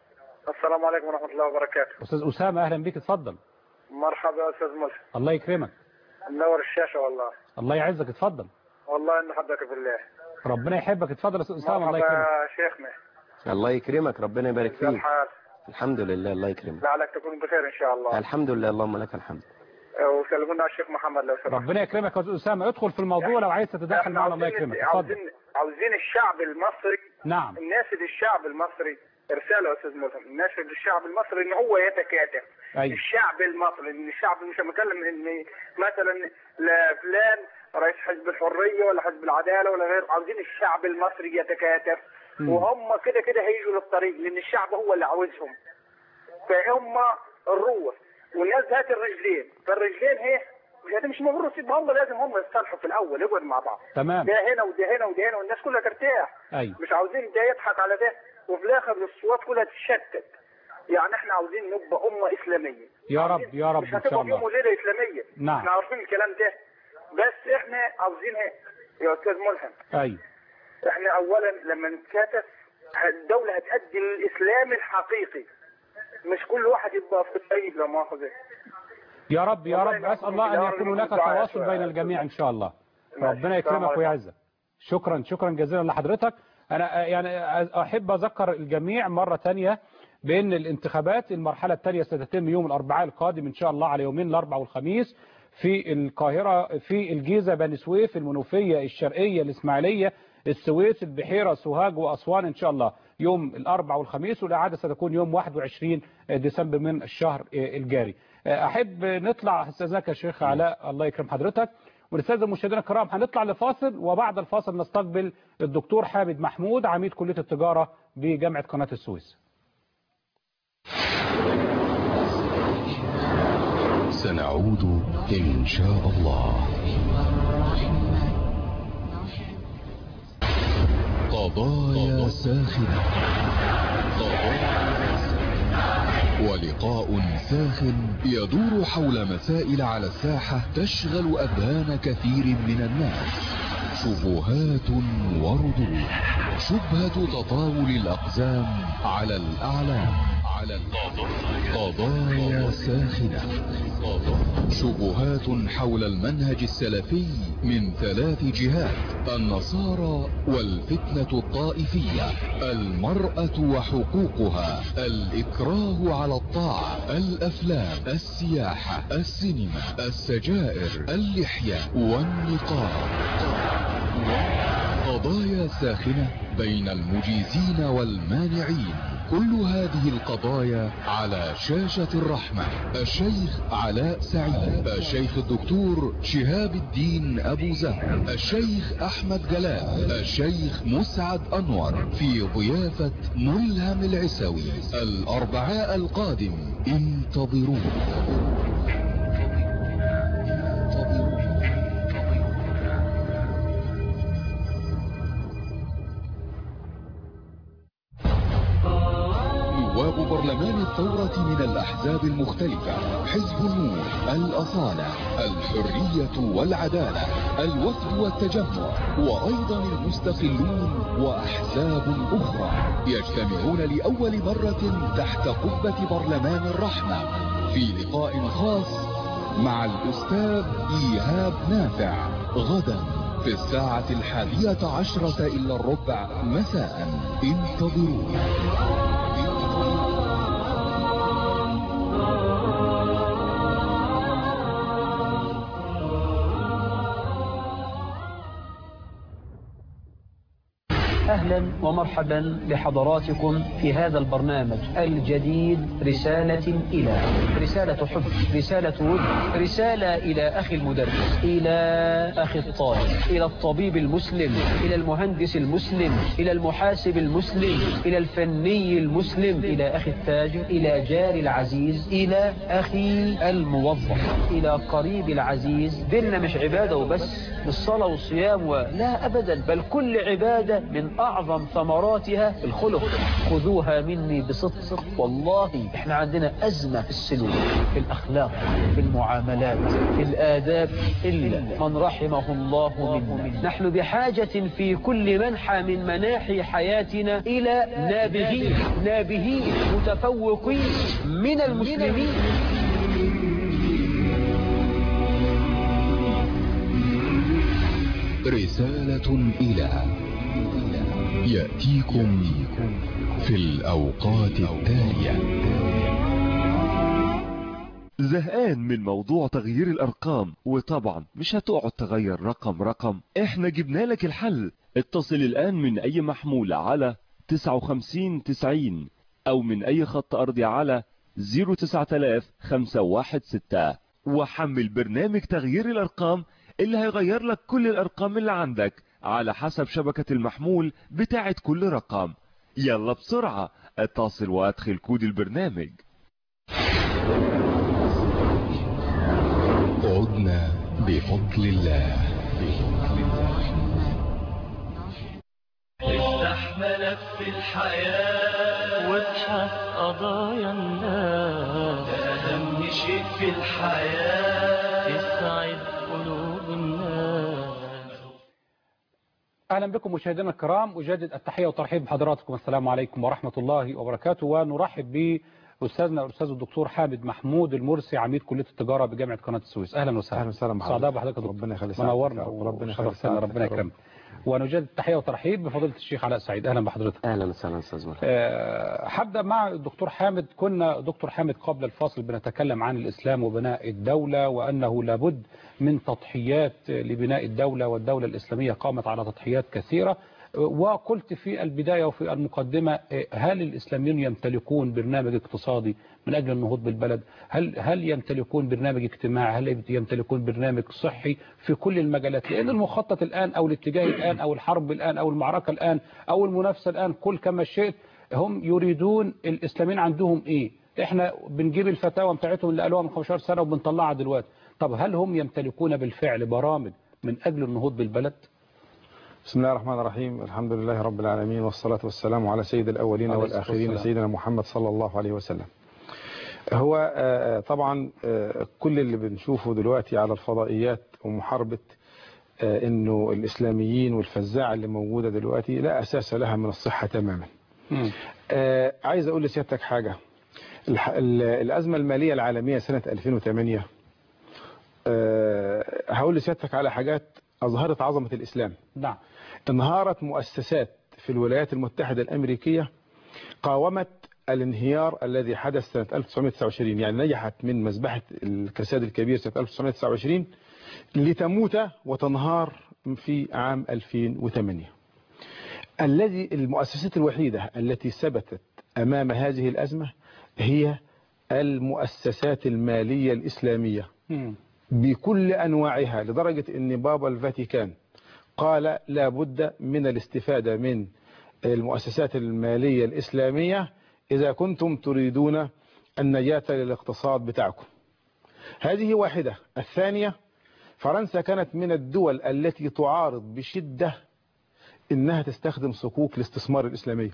السلام عليكم ورحمة الله وبركاته استاذ اسامه اهلا بيك اتفضل مرحبا يا أستاذ ملهم الله يكرمك منور الشاشة والله الله يعزك اتفضل والله إن حبك بالله ربنا يحبك اتفضل يا استاذ اسامه الله مرحبا يكرمك يا شيخنا الله يكرمك ربنا يبارك كيف فيك الحال الحمد لله الله يكرمك لعلك تكون بخير إن شاء الله الحمد لله اللهم لك الحمد وسلمونا على الشيخ محمد لو سمحت ربنا يكرمك يا استاذ اسامه ادخل في الموضوع لو عايز تتدخل إحنا معنا الله عاوزين- يكرمك اتفضل عاوزين عاوزين الشعب المصري نعم الناس للشعب المصري رسالة يا أستاذ ملهم الناس للشعب المصري إن هو يتكاتف أيوة. الشعب المصري إن الشعب مش بتكلم إن مثلا لا فلان رئيس حزب الحرية ولا حزب العدالة ولا غيره عاوزين الشعب المصري يتكاتف مم. وهم كده كده هيجوا للطريق لأن الشعب هو اللي عاوزهم فهم الروح والناس ذات الرجلين فالرجلين هي مش هتمشي المفروض تسيبهم هم لازم هم يتصالحوا في الأول يقعدوا مع بعض تمام ده هنا وده هنا وده هنا والناس كلها ترتاح ايوه مش عاوزين ده يضحك على ده وفي الاخر الصوات كلها تتشتت يعني احنا عاوزين نبقى امه اسلاميه يا رب يا رب مش ان شاء هتبقى في يوم الله وليله اسلاميه نعم. احنا عارفين الكلام ده بس احنا عاوزين ايه يا استاذ ملهم ايوه احنا اولا لما نتكاتف الدوله هتأدي الاسلام الحقيقي مش كل واحد يبقى في الطريق لا مؤاخذه يا رب يا والله رب نعم. اسال الله ان يكون هناك دعاء تواصل شوية. بين الجميع ان شاء الله ماشي. ربنا السلام يكرمك عليكم. ويعزك شكرا شكرا جزيلا لحضرتك انا يعني احب اذكر الجميع مره ثانيه بان الانتخابات المرحله الثانيه ستتم يوم الاربعاء القادم ان شاء الله على يومين الاربعاء والخميس في القاهره في الجيزه بني سويف المنوفيه الشرقيه الاسماعيليه السويس البحيره سوهاج واسوان ان شاء الله يوم الاربعاء والخميس والاعاده ستكون يوم 21 ديسمبر من الشهر الجاري احب نطلع استاذنك يا شيخ علاء الله يكرم حضرتك ونستاذن المشاهدين الكرام هنطلع لفاصل وبعد الفاصل نستقبل الدكتور حامد محمود عميد كليه التجاره بجامعه قناه السويس سنعود إن شاء الله قضايا ساخنة قضايا ولقاء ساخن يدور حول مسائل على الساحة تشغل أذهان كثير من الناس شبهات وردود شبهة تطاول الأقزام على الأعلام على قضايا ساخنة شبهات حول المنهج السلفي من ثلاث جهات النصارى والفتنة الطائفية المرأة وحقوقها الإكراه على الطاعة الأفلام السياحة السينما السجائر اللحية والنقاب قضايا ساخنة بين المجيزين والمانعين كل هذه القضايا على شاشة الرحمة الشيخ علاء سعيد الشيخ الدكتور شهاب الدين أبو زهر الشيخ أحمد جلال الشيخ مسعد أنور في ضيافة ملهم العسوي الأربعاء القادم انتظروه نواب برلمان الثورة من الأحزاب المختلفة حزب النور الأصالة الحرية والعدالة الوفد والتجمع وأيضا المستقلون وأحزاب أخرى يجتمعون لأول مرة تحت قبة برلمان الرحمة في لقاء خاص مع الأستاذ إيهاب نافع غدا في الساعة الحادية عشرة إلا الربع مساء انتظرونا أهلا ومرحبا بحضراتكم في هذا البرنامج الجديد رسالة إلى رسالة حب رسالة ود رسالة إلى أخي المدرس إلى أخي الطالب إلى الطبيب المسلم إلى المهندس المسلم إلى المحاسب المسلم إلى الفني المسلم إلى أخي التاجر إلى جاري العزيز إلى أخي الموظف إلى قريب العزيز ديننا مش عبادة وبس بالصلاة والصيام ولا أبدا بل كل عبادة من أعظم أعظم ثمراتها الخلق خذوها مني بصدق والله احنا عندنا أزمة في السلوك في الأخلاق في المعاملات في الآداب إلا من رحمه الله منا نحن بحاجة في كل منحى من مناحي حياتنا إلى نابغين نابغين متفوقين من المسلمين رسالة إلى يأتيكم في الأوقات التالية زهقان من موضوع تغيير الأرقام وطبعا مش هتقعد تغير رقم رقم احنا جبنا لك الحل اتصل الآن من أي محمولة على 59 90 أو من أي خط أرضي على 0900516 وحمل برنامج تغيير الأرقام اللي هيغير لك كل الأرقام اللي عندك على حسب شبكة المحمول بتاعت كل رقم يلا بسرعة اتصل وادخل كود البرنامج عدنا بفضل الله بفضل الله افتح ملف الحياة وابحث قضايا الناس ده أهم شيء في الحياة يسعد قلوب الناس اهلا بكم مشاهدينا الكرام اجدد التحيه والترحيب بحضراتكم السلام عليكم ورحمه الله وبركاته ونرحب باستاذنا الاستاذ الدكتور حامد محمود المرسي عميد كليه التجاره بجامعه قناه السويس اهلا وسهلا اهلا وسهلا بحضرتك. سعداء بحضرتك يا دكتور. ربنا يخلي منورنا سعادتك. ربنا يخلي وشرفتنا سعادتك. ربنا يكرمك ونجدد التحيه والترحيب بفضيله الشيخ علاء سعيد اهلا بحضرتك اهلا وسهلا استاذ مرحبا آه، هبدا مع الدكتور حامد كنا دكتور حامد قبل الفاصل بنتكلم عن الاسلام وبناء الدوله وانه لابد من تضحيات لبناء الدوله والدوله الاسلاميه قامت على تضحيات كثيره وقلت في البدايه وفي المقدمه آه، هل الاسلاميون يمتلكون برنامج اقتصادي من اجل النهوض بالبلد؟ هل هل يمتلكون برنامج اجتماعي؟ هل يمتلكون برنامج صحي في كل المجالات؟ لان المخطط الان او الاتجاه الان او الحرب الان او المعركه الان او المنافسه الان كل كما شئت هم يريدون الاسلاميين عندهم ايه؟ احنا بنجيب الفتاوى بتاعتهم اللي قالوها من 15 سنه وبنطلعها دلوقتي. طب هل هم يمتلكون بالفعل برامج من اجل النهوض بالبلد؟ بسم الله الرحمن الرحيم الحمد لله رب العالمين والصلاة والسلام على سيد الأولين عليه الصلاة والآخرين والسلام. سيدنا محمد صلى الله عليه وسلم هو آه، طبعا آه، كل اللي بنشوفه دلوقتي على الفضائيات ومحاربة آه، انه الاسلاميين والفزاعة اللي موجودة دلوقتي لا اساس لها من الصحة تماما مم. آه، عايز اقول لسيادتك حاجة الح- ال- الازمة المالية العالمية سنة 2008 آه، هقول لسيادتك على حاجات اظهرت عظمة الاسلام نعم انهارت مؤسسات في الولايات المتحدة الأمريكية قاومت الانهيار الذي حدث سنة 1929 يعني نجحت من مذبحة الكساد الكبير سنة 1929 لتموت وتنهار في عام 2008 الذي المؤسسات الوحيدة التي ثبتت أمام هذه الأزمة هي المؤسسات المالية الإسلامية مم. بكل أنواعها لدرجة أن بابا الفاتيكان قال لا بد من الاستفادة من المؤسسات المالية الإسلامية إذا كنتم تريدون النجاة للاقتصاد بتاعكم هذه واحدة الثانية فرنسا كانت من الدول التي تعارض بشدة إنها تستخدم صكوك الاستثمار الإسلامية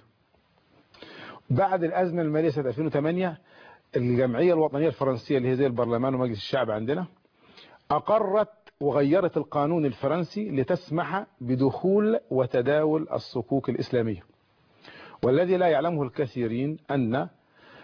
بعد الأزمة المالية سنة 2008 الجمعية الوطنية الفرنسية اللي هي زي البرلمان ومجلس الشعب عندنا أقرت وغيرت القانون الفرنسي لتسمح بدخول وتداول الصكوك الإسلامية والذي لا يعلمه الكثيرين أن آه،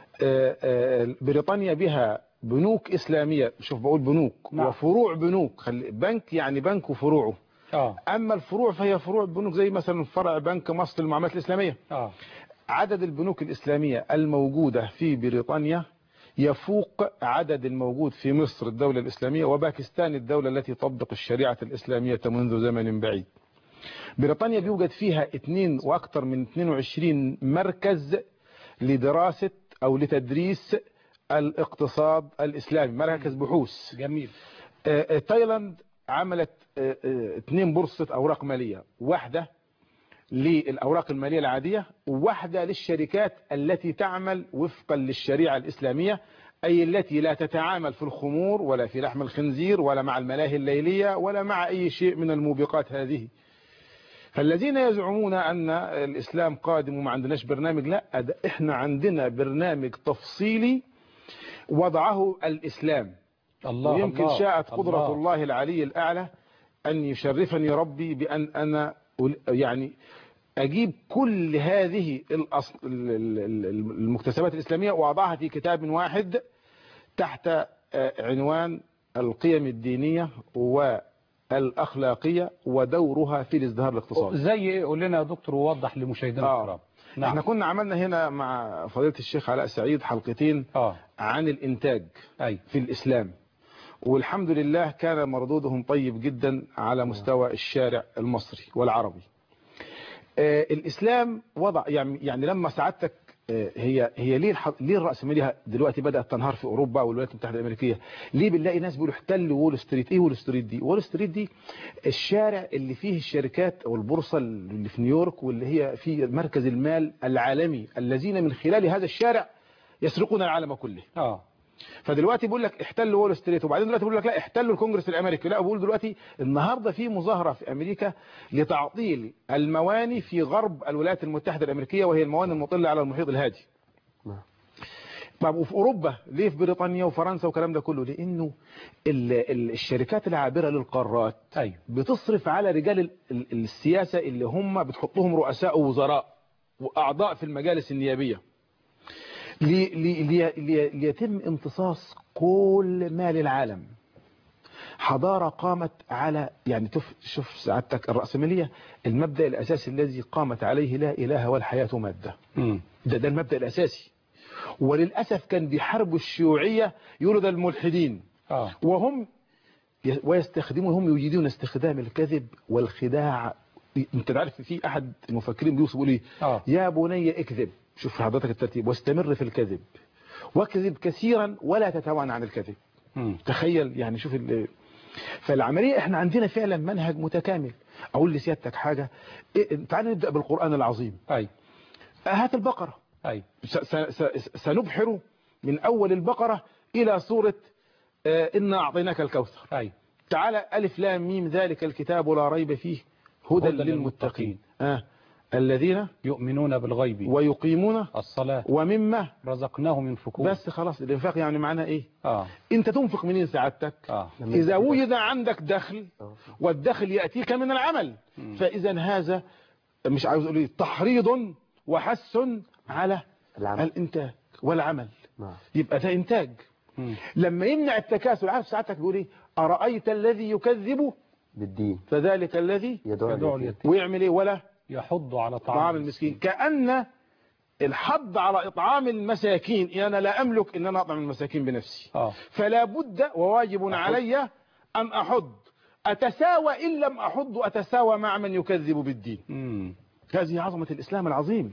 آه، بريطانيا بها بنوك إسلامية شوف بقول بنوك نعم. وفروع بنوك خلي- بنك يعني بنك وفروعه اه أما الفروع فهي فروع بنوك زي مثلا فرع بنك مصر للمعاملات الإسلامية اه عدد البنوك الإسلامية الموجودة في بريطانيا يفوق عدد الموجود في مصر الدولة الإسلامية وباكستان الدولة التي تطبق الشريعة الإسلامية منذ زمن بعيد بريطانيا بيوجد فيها اثنين وأكثر من 22 مركز لدراسة أو لتدريس الاقتصاد الإسلامي مركز بحوث جميل آه، آه، تايلاند عملت آه، آه، اثنين بورصة أوراق مالية واحدة للأوراق المالية العادية وواحدة للشركات التي تعمل وفقا للشريعة الإسلامية أي التي لا تتعامل في الخمور ولا في لحم الخنزير ولا مع الملاهي الليلية ولا مع أي شيء من الموبقات هذه فالذين يزعمون أن الإسلام قادم وما عندناش برنامج لا ده إحنا عندنا برنامج تفصيلي وضعه الإسلام الله ويمكن الله شاءت قدرة الله العلي الأعلى أن يشرفني ربي بأن أنا أل- يعني أجيب كل هذه الأص- ال- ال- ال- المكتسبات الإسلامية وأضعها في كتاب واحد تحت آه، عنوان القيم الدينية والأخلاقية ودورها في الازدهار الاقتصادي زي ايه قول لنا يا دكتور ووضح لمشاهدينا آه. الكرام نعم. احنا كنا عملنا هنا مع فضيلة الشيخ علاء سعيد حلقتين اه عن الإنتاج اي في الإسلام والحمد لله كان مردودهم طيب جدا على مستوى الشارع المصري والعربي آه، الإسلام وضع يعني يعني لما سعادتك آه، هي هي ليه الح- ليه الرأسمالية دلوقتي بدأت تنهار في أوروبا والولايات المتحدة الأمريكية ليه بنلاقي ناس بيقولوا احتل وول ستريت إيه وول ستريت دي وول ستريت دي الشارع اللي فيه الشركات أو البورصة اللي في نيويورك واللي هي في مركز المال العالمي الذين من خلال هذا الشارع يسرقون العالم كله اه فدلوقتي بيقول لك احتلوا وول ستريت وبعدين دلوقتي بيقول لك لا احتلوا الكونجرس الامريكي لا بقول دلوقتي النهارده في مظاهره في امريكا لتعطيل المواني في غرب الولايات المتحده الامريكيه وهي المواني المطله على المحيط الهادي نعم. طب وفي اوروبا ليه في بريطانيا وفرنسا والكلام ده كله لانه ال- ال- الشركات العابره للقارات ايوه بتصرف على رجال ال- ال- السياسه اللي هم بتحطهم رؤساء ووزراء واعضاء في المجالس النيابيه لي لي لي لي ليتم امتصاص كل مال العالم حضارة قامت على يعني تف شوف سعادتك الرأسمالية المبدأ الأساسي الذي قامت عليه لا إله والحياة مادة مم. ده, ده المبدأ الأساسي وللأسف كان بيحاربوا الشيوعية يقولوا ده الملحدين اه وهم ي- ويستخدمون هم يجيدون استخدام الكذب والخداع انت عارف في احد المفكرين بيوصف يقول ايه اه يا بني اكذب شوف حضرتك الترتيب واستمر في الكذب واكذب كثيرا ولا تتوانى عن الكذب مم. تخيل يعني شوف ال... فالعملية احنا عندنا فعلا منهج متكامل اقول لسيادتك حاجة إيه تعال نبدأ بالقرآن العظيم اي هات البقرة اي س... س... س... سنبحر من اول البقرة الى سورة آه، إنا أعطيناك الكوثر اي تعالى ألف لام ميم ذلك الكتاب لا ريب فيه هدى, هدى للمتقين للمتقين. آه. الذين يؤمنون بالغيب ويقيمون الصلاة ومما رزقناهم ينفقون بس خلاص الانفاق يعني معناه ايه اه انت تنفق منين سعادتك اه اذا وجد عندك دخل والدخل ياتيك من العمل فاذا هذا مش عاوز اقول ايه تحريض وحث على العمل الانتاج والعمل نعم يبقى ده انتاج مم. لما يمنع التكاسل عارف ساعتك بيقول ايه ارايت الذي يكذب بالدين فذلك الذي يدعو يدعو اليتيم اليتيم ويعمل ايه ولا يحض على طعام طعام المسكين كأن الحض على إطعام المساكين أنا لا أملك أن أنا أطعم المساكين بنفسي اه فلا بد وواجب علي أن أحض أتساوى إن لم أحض أتساوى مع من يكذب بالدين مم. هذه عظمة الإسلام العظيم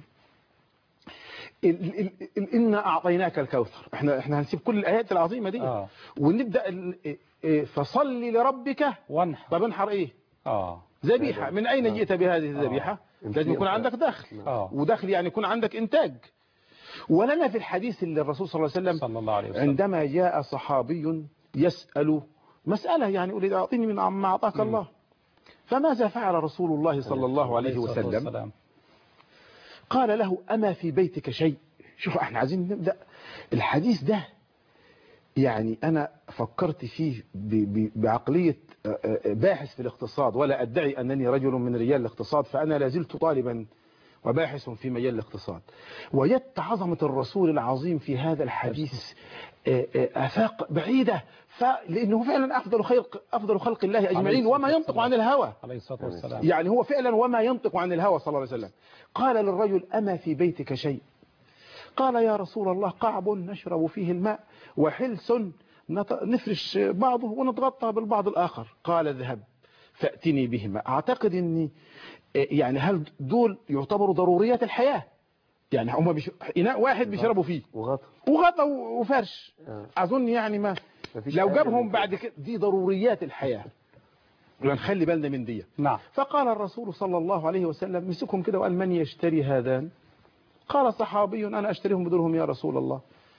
ال- ال- ال- إنا أعطيناك الكوثر احنا احنا هنسيب كل الآيات العظيمة دي اه ونبدأ ال- إيه، فصل لربك وانحر طب انحر ايه اه ذبيحة من أين جئت بهذه الذبيحة لازم يكون عندك دخل اه ودخل يعني يكون عندك إنتاج ولنا في الحديث اللي الرسول صلى الله عليه وسلم صلى الله عليه وسلم عندما جاء صحابي يسأل مسألة يعني يقول لي أعطيني من ما أعطاك الله فماذا فعل رسول الله صلى الله عليه الصلاة وسلم والسلام. قال له أما في بيتك شيء شوف احنا عايزين نبدأ الحديث ده يعني أنا فكرت فيه ب- ب- بعقلية آه، آه، باحث في الاقتصاد ولا أدعي أنني رجل من رجال الاقتصاد فأنا لازلت طالبا وباحث في مجال الاقتصاد وجدت عظمة الرسول العظيم في هذا الحديث آه، آه، آفاق بعيدة لأنه فعلا أفضل خلق أفضل خلق الله أجمعين الصلاة وما ينطق عن الهوى عليه الصلاة والسلام يعني هو فعلا وما ينطق عن الهوى صلى الله عليه وسلم قال للرجل أما في بيتك شيء قال يا رسول الله قعب نشرب فيه الماء وحلس نط- نفرش بعضه ونتغطى بالبعض الآخر قال اذهب فأتني بهما أعتقد أني يعني هل دول يعتبروا ضروريات الحياة يعني هم بيش... إناء واحد بيشربوا فيه وغطى وغطى وفرش آه. أظن يعني ما مفيش لو حاجة جابهم من بعد كده دي ضروريات الحياة ونخلي بالنا من دي نعم فقال الرسول صلى الله عليه وسلم مسكهم كده وقال من يشتري هذان قال صحابي أنا أشتريهم بدرهم يا رسول الله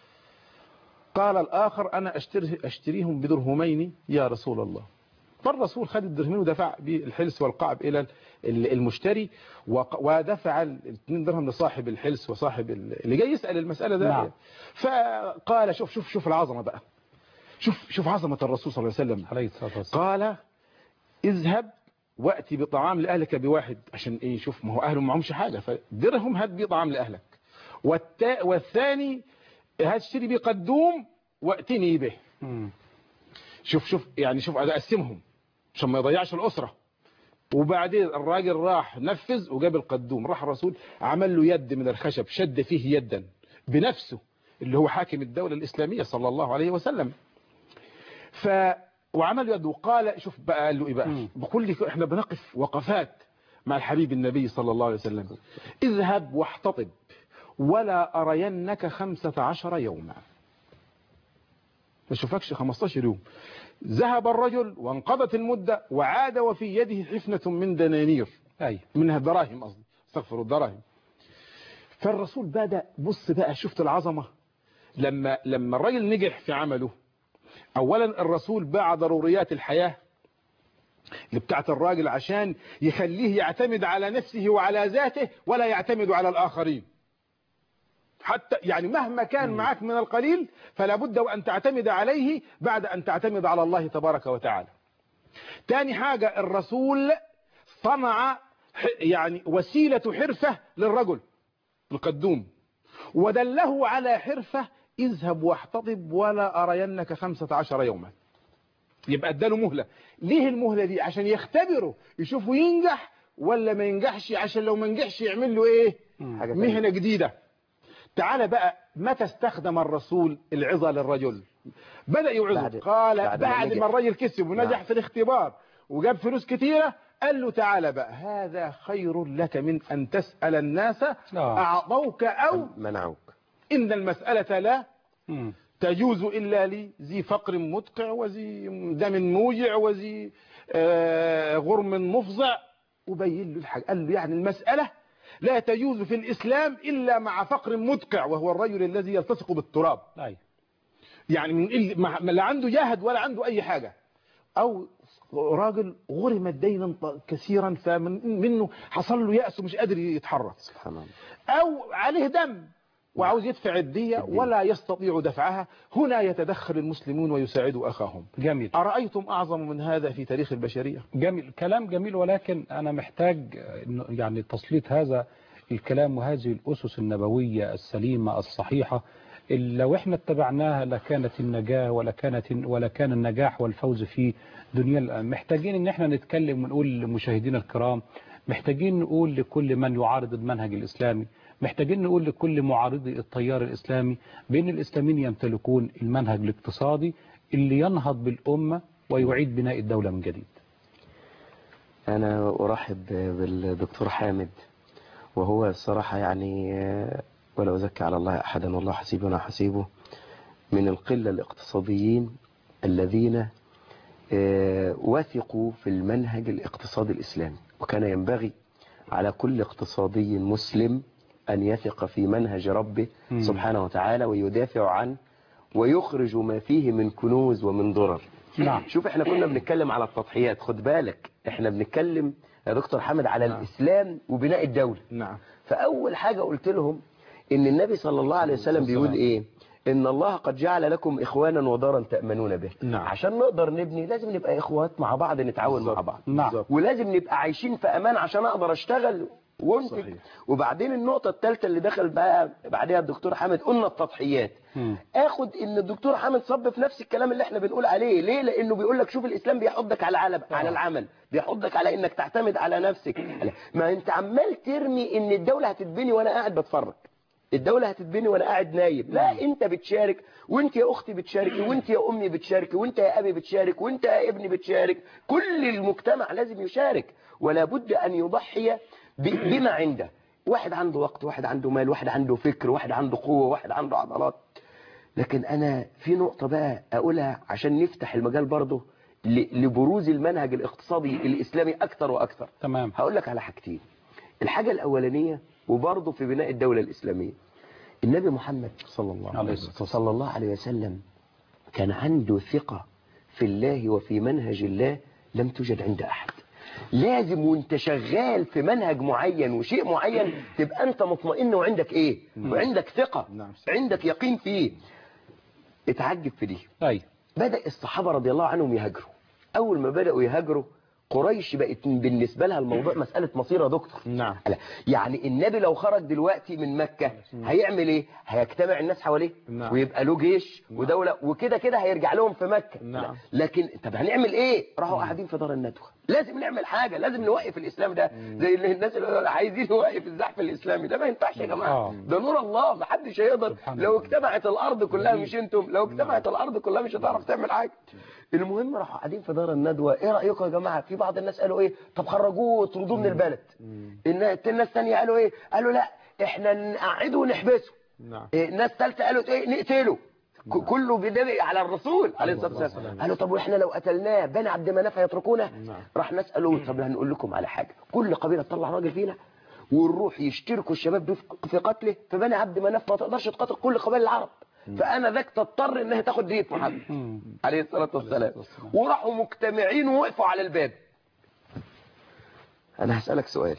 قال الآخر أنا أشتري أشتريهم بدرهمين يا رسول الله فالرسول خد الدرهمين ودفع بالحلس والقعب إلى ال- المشتري وق- ودفع ال 2 درهم لصاحب الحلس وصاحب ال- اللي جاي يسأل المسألة ده نعم. فقال شوف شوف شوف العظمة بقى شوف شوف عظمة الرسول صلى الله عليه وسلم عليه الصلاة والسلام قال اذهب واتي بطعام لأهلك بواحد عشان ايه شوف ما هو أهله معهمش حاجة فدرهم هات بيه طعام لأهلك والتا والثاني هتشتري بيه قدوم واتني به مم. شوف شوف يعني شوف اقسمهم عشان ما يضيعش الأسرة وبعدين الراجل راح نفذ وجاب القدوم راح الرسول عمل له يد من الخشب شد فيه يدا بنفسه اللي هو حاكم الدولة الإسلامية صلى الله عليه وسلم ف وعمل يد وقال شوف بقى قال له ايه بقى مم. بقول لك احنا بنقف وقفات مع الحبيب النبي صلى الله عليه وسلم اذهب واحتطب ولا أرينك خمسة عشر يوما ما اشوفكش 15 يوم ذهب الرجل وانقضت المدة وعاد وفي يده حفنة من دنانير أي منها دراهم قصدي استغفر الدراهم فالرسول بدأ بص بقى شفت العظمة لما لما الراجل نجح في عمله اولا الرسول باع ضروريات الحياة اللي بتاعت الراجل عشان يخليه يعتمد على نفسه وعلى ذاته ولا يعتمد على الآخرين حتى يعني مهما كان معك من القليل فلا بد وأن تعتمد عليه بعد أن تعتمد على الله تبارك وتعالى تاني حاجة الرسول صنع ح- يعني وسيلة حرفة للرجل القدوم ودله على حرفة اذهب واحتطب ولا أرينك خمسة عشر يوما يبقى اداله مهلة ليه المهلة دي عشان يختبره يشوفه ينجح ولا ما ينجحش عشان لو ما نجحش يعمل له ايه حاجة تانية. مهنة جديدة تعال بقى متى استخدم الرسول العظة للرجل بدأ يوعظه بعد- قال بعد بعد, ما بعد نجح. ما الرجل كسب ونجح نعم. في الاختبار وجاب فلوس كتيرة قال له تعالى بقى هذا خير لك من أن تسأل الناس آه. أعطوك أو منعوك إن المسألة لا مم. تجوز إلا لذي فقر مدقع وذي دم موجع وذي آه، غرم مفظع وبين له الحاجة قال له يعني المسألة لا تجوز في الإسلام إلا مع فقر مدقع وهو الرجل الذي يلتصق بالتراب أي يعني من إل- ما ما لا عنده جاهد ولا عنده أي حاجة أو راجل غرم دينا ط- كثيرا فمن منه حصل له يأس ومش قادر يتحرك سبحان الله أو عليه دم وعاوز يدفع الدية الدية. ولا يستطيع دفعها هنا يتدخل المسلمون ويساعدوا أخاهم جميل أرأيتم أعظم من هذا في تاريخ البشرية جميل كلام جميل ولكن أنا محتاج إنه يعني تسليط هذا الكلام وهذه الأسس النبوية السليمة الصحيحة اللي لو احنا اتبعناها لكانت النجاة ولا كانت ولا كان النجاح والفوز في دنيا محتاجين ان احنا نتكلم ونقول لمشاهدينا الكرام محتاجين نقول لكل من يعارض المنهج الإسلامي محتاجين نقول لكل معارضي التيار الإسلامي بأن الإسلاميين يمتلكون المنهج الاقتصادي اللي ينهض بالأمة ويعيد بناء الدولة من جديد أنا أرحب بالدكتور حامد وهو الصراحة يعني آه، ولا أزكي على الله أحدا والله حسيبنا حسيبه من القلة الاقتصاديين الذين آه، وثقوا في المنهج الاقتصادي الإسلامي وكان ينبغي على كل اقتصادي مسلم أن يثق في منهج ربه مم. سبحانه وتعالى ويدافع عنه ويخرج ما فيه من كنوز ومن ضرر نعم شوف احنا كنا بنتكلم على التضحيات خد بالك احنا بنتكلم يا دكتور حامد على نعم. الإسلام وبناء الدولة نعم فأول حاجة قلت لهم إن النبي صلى الله عليه وسلم بيقول إيه إن الله قد جعل لكم إخوانا ودارا تأمنون به نعم. عشان نقدر نبني لازم نبقى إخوات مع بعض نتعاون مع بعض نعم. بالظبط. ولازم نبقى عايشين في أمان عشان أقدر أشتغل وانتج صحيح. وبعدين النقطة الثالثة اللي دخل بقى بعدها الدكتور حامد قلنا التضحيات مم. اخد ان الدكتور حامد صب في نفس الكلام اللي احنا بنقول عليه ليه لانه بيقول لك شوف الاسلام بيحضك على على على العمل بيحضك على انك تعتمد على نفسك ما انت عمال ترمي ان الدولة هتتبني وانا قاعد بتفرج الدولة هتتبني وانا قاعد نايم لا انت بتشارك وانت يا اختي بتشاركي وانت يا امي بتشاركي وانت يا ابي بتشارك وانت يا ابني بتشارك كل المجتمع لازم يشارك ولا بد ان يضحي ب- بما عنده واحد عنده وقت واحد عنده مال واحد عنده فكر واحد عنده قوة واحد عنده عضلات لكن انا في نقطة بقى اقولها عشان نفتح المجال برضه ل- لبروز المنهج الاقتصادي الاسلامي اكتر واكتر تمام هقول لك على حاجتين الحاجة الاولانية وبرضه في بناء الدولة الاسلامية النبي محمد صلى الله عليه عليه الصلاة وسلم صلى الله عليه وسلم كان عنده ثقة في الله وفي منهج الله لم توجد عند أحد لازم وانت شغال في منهج معين وشيء معين تبقى انت مطمئن وعندك ايه وعندك ثقة نعم. عندك يقين فيه اتعجب في دي أي بدأ الصحابة رضي الله عنهم يهاجروا أول ما بدأوا يهاجروا قريش بقت بالنسبة لها الموضوع مسألة مصير يا دكتور نعم لا، يعني النبي لو خرج دلوقتي من مكة هيعمل ايه هيجتمع الناس حواليه نعم. ويبقى له جيش ودولة وكده كده هيرجع لهم في مكة نعم. لا، لكن طب هنعمل ايه راحوا قاعدين في دار الندوة لازم نعمل حاجة لازم نوقف الإسلام ده زي اللي الناس اللي عايزين نوقف الزحف الإسلامي ده ما ينفعش يا جماعة آه. ده نور الله ما حدش هيقدر سبحان لو الله. اجتمعت الأرض كلها مش انتم لو اجتمعت الأرض كلها مش هتعرف تعمل حاجة المهم راحوا قاعدين في دار الندوة ايه رأيكم يا جماعة في بعض الناس قالوا ايه طب خرجوه واطردوه من البلد النا- الناس الثانيه قالوا ايه قالوا لا احنا نقعده ونحبسه نعم إيه، ناس ثالثه قالوا ايه نقتله ك- كله بيدافع على الرسول عليه الصلاه والسلام قالوا طب واحنا لو قتلناه بني عبد مناف هيتركونا نعم. راح ناس قالوا طب هنقول لكم على حاجه كل قبيله تطلع راجل فينا ونروح يشتركوا الشباب دي في- في قتله فبني عبد مناف ما تقدرش تقاتل كل قبائل العرب فانا ذاك تضطر انها تاخد دية محمد عليه الصلاه والسلام وراحوا مجتمعين ووقفوا على الباب انا هسالك سؤال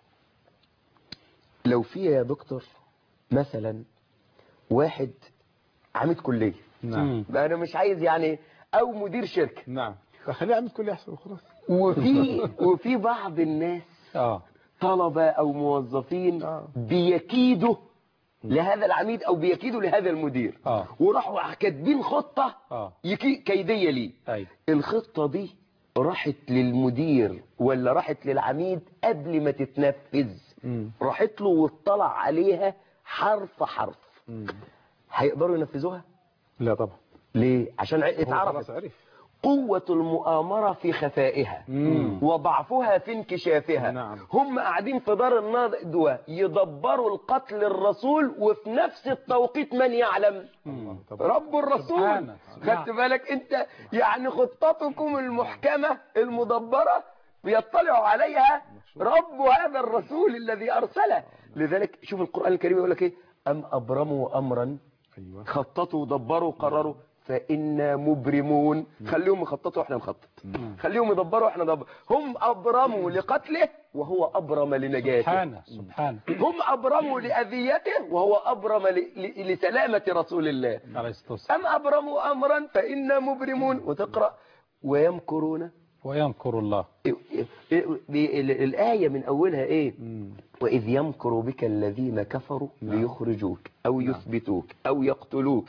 لو في يا دكتور مثلا واحد عميد كليه نعم بقى انا مش عايز يعني او مدير شركه نعم فخليه يعمل كل يحصل خلاص وفي وفي بعض الناس اه طلبه او موظفين آه. بيكيدوا لهذا العميد او بيكيدوا لهذا المدير اه وراحوا كاتبين خطه اه يكي كيديه ليه اي الخطه دي راحت للمدير ولا راحت للعميد قبل ما تتنفذ مم. راحت له واطلع عليها حرف حرف مم. هيقدروا ينفذوها لا طبعا ليه عشان ع- هو خلاص اتعرفت عرف قوة المؤامرة في خفائها مم. وضعفها في انكشافها نعم. هم قاعدين في دار الندوة يدبروا القتل الرسول وفي نفس التوقيت من يعلم الله طبعا رب الرسول سبحانه. خدت بالك انت يعني خطتكم المحكمة المدبرة بيطلعوا عليها رب هذا الرسول الذي أرسله لذلك شوف القرآن الكريم يقول لك ايه أم أبرموا أمرا ايوه خططوا ودبروا وقرروا فإنا مبرمون خليهم يخططوا واحنا نخطط خليهم يدبروا واحنا ندبر هم أبرموا لقتله وهو أبرم لنجاته سبحانه سبحانه هم أبرموا لأذيته وهو أبرم ل- ل- لسلامة رسول الله عليه الصلاة والسلام أم أبرموا أمرا فإنا مبرمون وتقرأ ويمكرون ويمكر الله الآية من أولها إيه مم. وإذ يمكر بك الذين كفروا ليخرجوك أو يثبتوك أو يقتلوك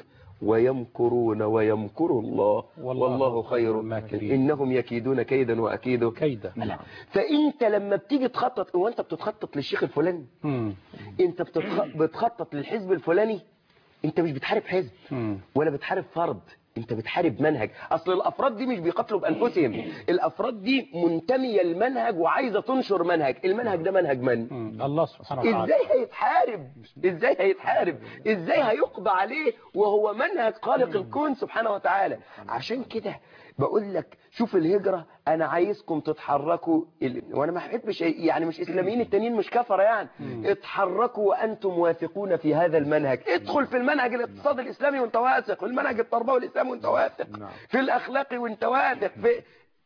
ويمكرون ويمكر الله والله والله خير الماكرين. إنهم يكيدون كيدا وأكيد كيدا لا. فأنت لما بتيجي تخطط هو أنت بتتخطط للشيخ الفلاني مم. أنت بتتخ... بتخطط للحزب الفلاني أنت مش بتحارب حزب مم. ولا بتحارب فرد انت بتحارب منهج اصل الافراد دي مش بيقاتلوا بانفسهم الافراد دي منتميه لمنهج وعايزه تنشر منهج المنهج ده منهج من مم. الله سبحانه وتعالى ازاي هيتحارب ازاي هيتحارب ازاي هيقضى عليه وهو منهج خالق الكون سبحانه وتعالى عشان كده بقول لك شوف الهجرة انا عايزكم تتحركوا ال... وانا ما بحبش يعني مش اسلاميين التانيين مش كفرة يعني اتحركوا وانتم واثقون في هذا المنهج ادخل في المنهج الاقتصادي الاسلامي وانت واثق في المنهج التربوي الاسلامي وانت واثق نعم. في الاخلاق وانت واثق في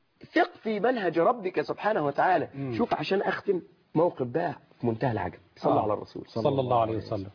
ثق في منهج ربك سبحانه وتعالى شوف عشان اختم موقف بقى في منتهى العجب صلى آه. على الرسول صلى الله عليه وسلم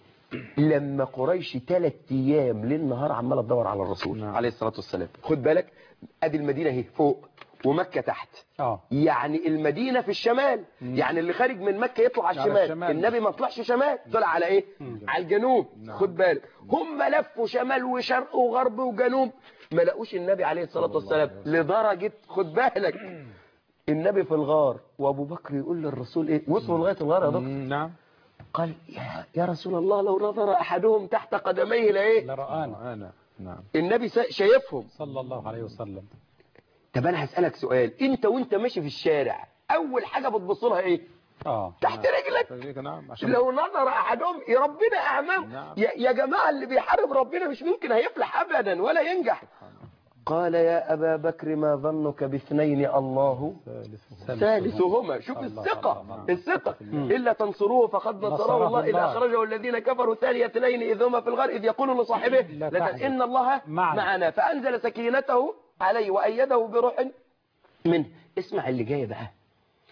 لما قريش ثلاث ايام ليل نهار عماله تدور على الرسول نعم. عليه الصلاه والسلام خد بالك ادي المدينه اهي فوق ومكه تحت اه يعني المدينه في الشمال يعني اللي خارج من مكه يطلع على على الشمال الشمال. النبي ما طلعش شمال طلع على ايه على الجنوب خد بالك هم لفوا شمال وشرق وغرب وجنوب ما لقوش النبي عليه الصلاه والسلام لدرجه خد بالك النبي في الغار وابو بكر يقول للرسول ايه وصلوا لغايه الغار يا دكتور مم. نعم قال يا, يا رسول الله لو نظر احدهم تحت قدميه لايه لرآنا انا نعم النبي سا- شايفهم صلى الله عليه وسلم طب انا هسالك سؤال انت وانت ماشي في الشارع اول حاجه بتبص لها ايه اه تحت رجلك فذلك نعم عشان لو نظر احدهم يا ربنا اعمام نعم. يا, يا جماعه اللي بيحارب ربنا مش ممكن هيفلح ابدا ولا ينجح قال يا ابا بكر ما ظنك باثنين الله ثالث ثالثهما شوف الله الثقة الله. الثقة إلا تنصروه فقد نصره نصره الله إذ الله. أخرجه الذين كفروا ثاني اثنين إذ هما في الغار إذ يقول لصاحبه لا لا تحزن. تحزن إن الله معنا. معنا فأنزل سكينته عليه وأيده بروح منه اسمع اللي جاي بقى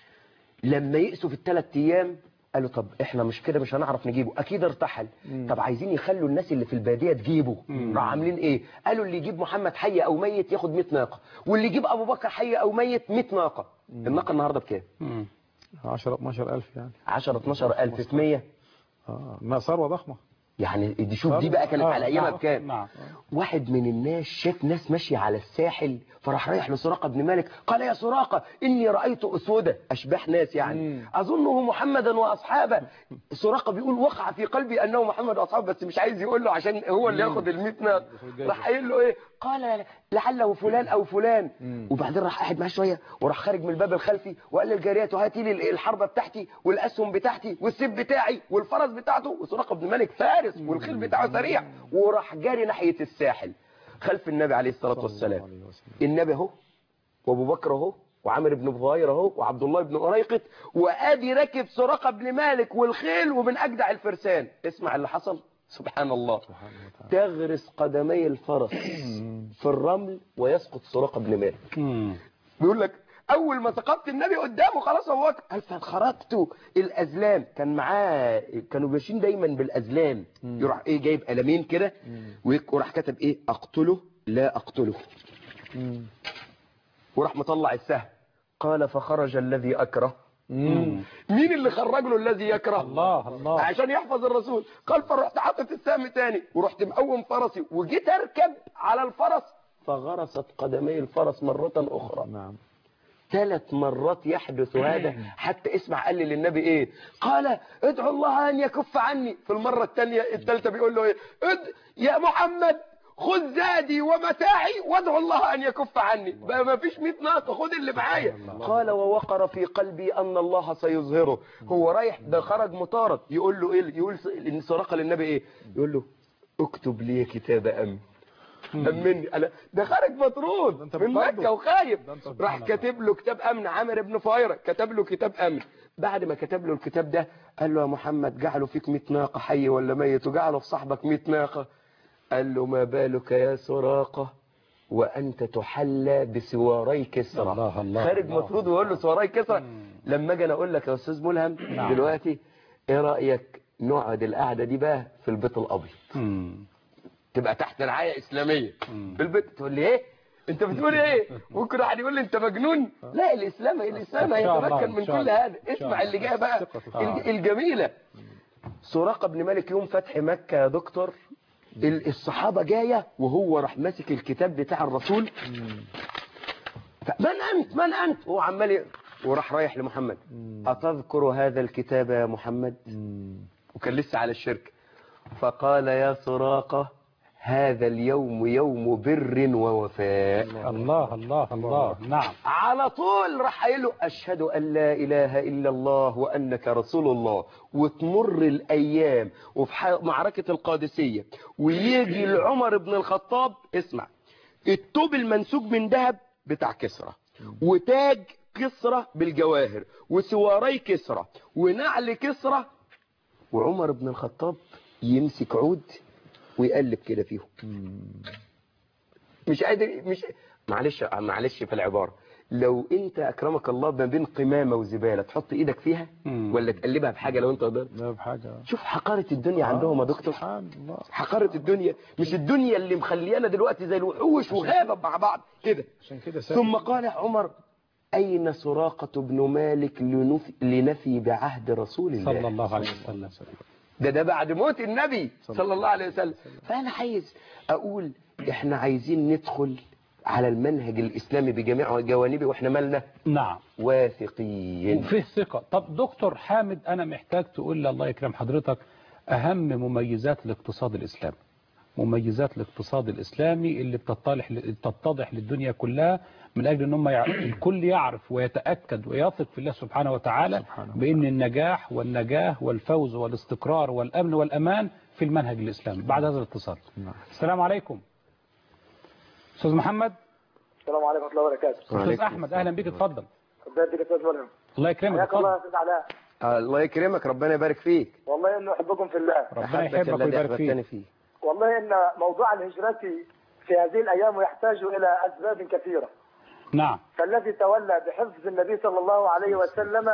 لما يقسوا في الثلاث ايام قالوا طب احنا مش كده مش هنعرف نجيبه اكيد ارتحل طب عايزين يخلوا الناس اللي في الباديه تجيبه راح عاملين ايه قالوا اللي يجيب محمد حي او ميت ياخد 100 ناقه واللي يجيب ابو بكر حي او ميت 100 ناقه الناقه النهارده بكام 10 12000 يعني 10 12000 في 100 اه ما ثروه ضخمه يعني دي شوف دي بقى كانت آه، على ايامها نعم، بكام نعم. واحد من الناس شاف ناس ماشيه على الساحل فراح رايح لسراقه بن مالك قال يا سراقه اني رايت اسوده اشباح ناس يعني اظنه محمدا واصحابه سراقه بيقول وقع في قلبي انه محمد واصحابه بس مش عايز يقول له عشان هو اللي ياخد ال 100 ناقه راح قايل له ايه قال لعله فلان او فلان وبعدين راح قاعد معاه شويه وراح خارج من الباب الخلفي وقال للجاريات هاتي لي الحربه بتاعتي والاسهم بتاعتي والسيف بتاعي والفرس بتاعته وسراقه بن مالك فارس والخيل بتاعه سريع وراح جاري ناحيه الساحل خلف النبي عليه الصلاه والسلام النبي اهو وابو بكر اهو وعامر بن بغير اهو وعبد الله بن أريقط وادي راكب سراقه بن مالك والخيل ومن اجدع الفرسان اسمع اللي حصل سبحان الله تغرس قدمي الفرس في الرمل ويسقط سراقه بن مالك مم. بيقول لك اول ما سقطت النبي قدامه خلاص ابو بكر قال فخرجت الازلام كان معاه كانوا ماشيين دايما بالازلام يروح ايه جايب قلمين كده وراح كتب ايه اقتله لا اقتله وراح مطلع السهم قال فخرج الذي اكره مين اللي خرج له الذي يكره الله الله عشان يحفظ الرسول قال فرحت حاطط السهم تاني ورحت مقوم فرسي وجيت اركب على الفرس فغرست قدمي الفرس مرة أخرى نعم ثلاث مرات يحدث هذا حتى اسمع قال لي للنبي ايه قال ادعو الله ان يكف عني في المرة الثانية الثالثة بيقول له ايه اد يا محمد خذ زادي ومتاعي وادعو الله ان يكف عني بقى ما فيش 100 ناقة خذ اللي معايا قال ووقر في قلبي ان الله سيظهره هو رايح ده خرج مطارد يقول له ايه يقول ان سراقه للنبي ايه يقول له اكتب لي كتاب امن أمني أنا ده خارج مطرود أنت من بتطرده. مكة وخايف ده أنت سبحان راح الله. كاتب له كتاب أمن عامر بن فايرة كتب له كتاب أمن بعد ما كتب له الكتاب ده قال له يا محمد جعله فيك 100 ناقة حي ولا ميت وجعله في صاحبك 100 ناقة قال له ما بالك يا سراقة وأنت تحلى بسواري كسرى الله الله خارج الله. مطرود ويقول له سواري كسرى لما اجي انا اقول لك يا استاذ ملهم دلوقتي ايه رايك نقعد القعده دي بقى في البيت الابيض مم. تبقى تحت رعايه اسلاميه في البيت تقول لي ايه انت بتقول ايه ممكن واحد يقول لي انت مجنون لا الاسلام الاسلام إن شاء الله، هيتمكن إن من شاء كل الله. هذا إن شاء اسمع الله. اللي جاي بقى الثقة في الج- الجميله سراقه بن مالك يوم فتح مكه يا دكتور ال- الصحابه جايه وهو راح ماسك الكتاب بتاع الرسول من انت من انت هو عمال ي- وراح رايح لمحمد اتذكر هذا الكتاب يا محمد وكان لسه على الشرك فقال يا سراقة هذا اليوم يوم بر ووفاء الله الله الله نعم على طول راح قايل له أشهد أن لا إله إلا الله وأنك رسول الله وتمر الأيام وفي ح- معركة القادسية ويجي لعمر بن الخطاب اسمع التوب المنسوج من ذهب بتاع كسرى وتاج كسرى بالجواهر وسواري كسرى ونعل كسرى وعمر بن الخطاب يمسك عود ويقلب كده فيهم مش قادر مش معلش معلش في العبارة لو انت اكرمك الله ما بين قمامة وزبالة تحط ايدك فيها مم. ولا تقلبها بحاجة لو انت قدرت لا بحاجة شوف حقارة الدنيا عندهم يا دكتور سبحان الله حقارة الدنيا مش الدنيا اللي مخليانا دلوقتي زي الوحوش وغابة مع بعض كده عشان كده ثم قال عمر أين سراقة بن مالك لنفي, لنفي بعهد رسول الله صلى الله عليه وسلم ده ده بعد موت النبي صلى الله عليه وسلم فأنا عايز أقول إحنا عايزين ندخل على المنهج الإسلامي بجميع جوانبه وإحنا مالنا نعم واثقين وفيه ثقة طب دكتور حامد أنا محتاج تقول لي الله يكرم حضرتك أهم مميزات الاقتصاد الإسلامي مميزات الاقتصاد الإسلامي اللي بتتضح بتتضح للدنيا كلها من أجل أن هم يع... الكل يعرف ويتأكد ويثق في الله سبحانه وتعالى سبحانه بأن النجاح والنجاة والفوز والاستقرار والأمن والأمان في المنهج الإسلامي بعد هذا الاتصال نعم. السلام عليكم أستاذ محمد السلام عليكم ورحمه الله وبركاته أستاذ أحمد أهلا بك اتفضل ربنا يديك استاذ ملهم الله يكرمك حياك الله يا اتفضل استاذ علاء الله يكرمك ربنا يبارك فيك والله انه احبكم في الله ربنا أحبك يحبك الذي ويبارك أحببتني فيك فيه والله ان موضوع الهجرة في هذه الايام يحتاج الى اسباب كثيره نعم فالذي تولى بحفظ النبي صلى الله عليه وسلم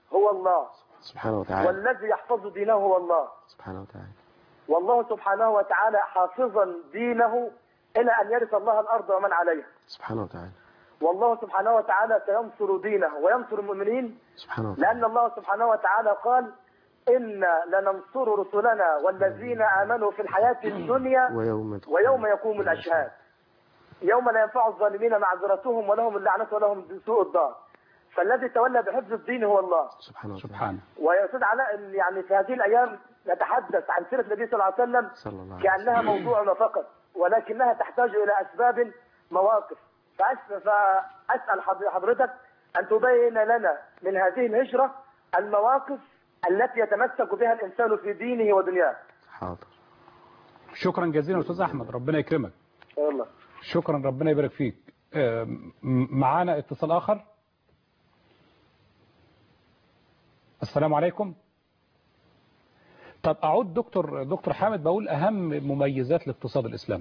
هو الله سبحانه وتعالى والذي يحفظ دينه هو الله سبحانه وتعالى والله سبحانه وتعالى حافظا دينه إلى أن يرث الله الأرض ومن عليها سبحانه وتعالى والله سبحانه وتعالى سينصر دينه وينصر المؤمنين سبحانه وتعالى لأن الله سبحانه وتعالى قال إنا لننصر رسلنا والذين آمنوا في الحياة الدنيا ويوم ويوم يقوم الأشهاد يوم لا ينفع الظالمين معذرتهم ولهم اللعنة ولهم سوء الدار فالذي تولى بحفظ الدين هو الله سبحانه وتعالى سبحانه ويا أستاذ علاء إن يعني في هذه الأيام نتحدث عن سيرة النبي صلى الله عليه وسلم صلى الله عليه كأنها موضوع فقط ولكنها تحتاج إلى أسباب مواقف فأس- فأسأل حض- حضرتك أن تبين لنا من هذه الهجرة المواقف التي يتمسك بها الإنسان في دينه ودنياه حاضر شكرا جزيلا استاذ احمد ربنا يكرمك والله شكرا ربنا يبارك فيك آه، م- معانا اتصال اخر السلام عليكم طب اعود دكتور دكتور حامد بقول اهم مميزات الاقتصاد الاسلامي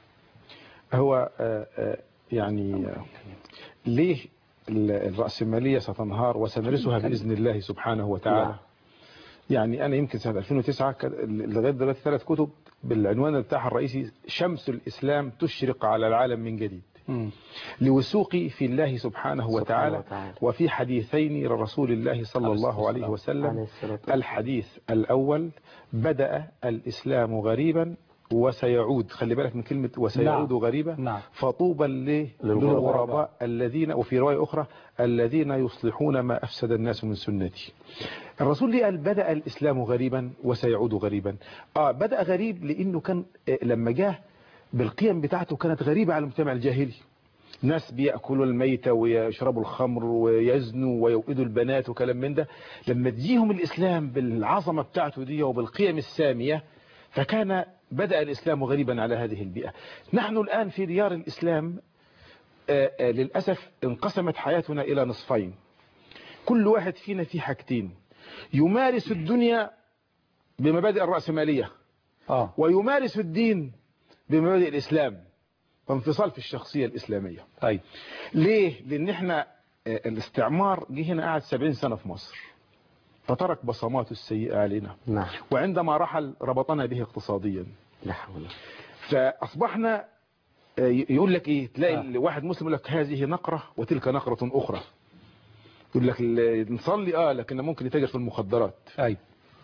هو آه، آه، يعني آه، ليه ال- الرأسمالية ستنهار وسنرسها بإذن الله سبحانه وتعالى نعم. يعني أنا يمكن سنة 2009 كان لغاية دلوقتي ثلاث كتب بالعنوان بتاعها الرئيسي شمس الإسلام تشرق على العالم من جديد لوثوقي في الله سبحانه وتعالى وتعالى. وفي حديثين لرسول الله صلى الله عليه عليه وسلم الصلاة والسلام. الحديث الأول بدأ الإسلام غريبا وسيعود خلي بالك من كلمة وسيعود نعم. غريبا نعم. فطوبى ل- للغرباء الذين وفي رواية أخرى الذين يصلحون ما أفسد الناس من سنتي الرسول ليه قال بدأ الإسلام غريبا وسيعود غريبا آه بدأ غريب لأنه كان آه، لما جاه بالقيم بتاعته كانت غريبة على المجتمع الجاهلي ناس بيأكلوا الميتة ويشربوا الخمر ويزنوا ويوئدوا البنات وكلام من ده لما تجيهم الإسلام بالعظمة بتاعته دي وبالقيم السامية فكان بدأ الإسلام غريبا على هذه البيئة نحن الآن في ديار الإسلام آه، آه، للأسف انقسمت حياتنا إلى نصفين كل واحد فينا في حاجتين يمارس الدنيا بمبادئ الرأسمالية اه ويمارس الدين بمبادئ الإسلام فانفصال في الشخصية الإسلامية طيب ليه؟ لأن احنا آه، الاستعمار جه هنا قعد 70 سنة في مصر فترك بصماته السيئة علينا نعم وعندما رحل ربطنا به اقتصاديا لا حول فأصبحنا آه، يقول لك ايه تلاقي آه. آه. واحد مسلم يقول لك هذه نقرة وتلك نقرة أخرى يقول لك ال- نصلي اه لكن ممكن يتاجر في المخدرات ايوه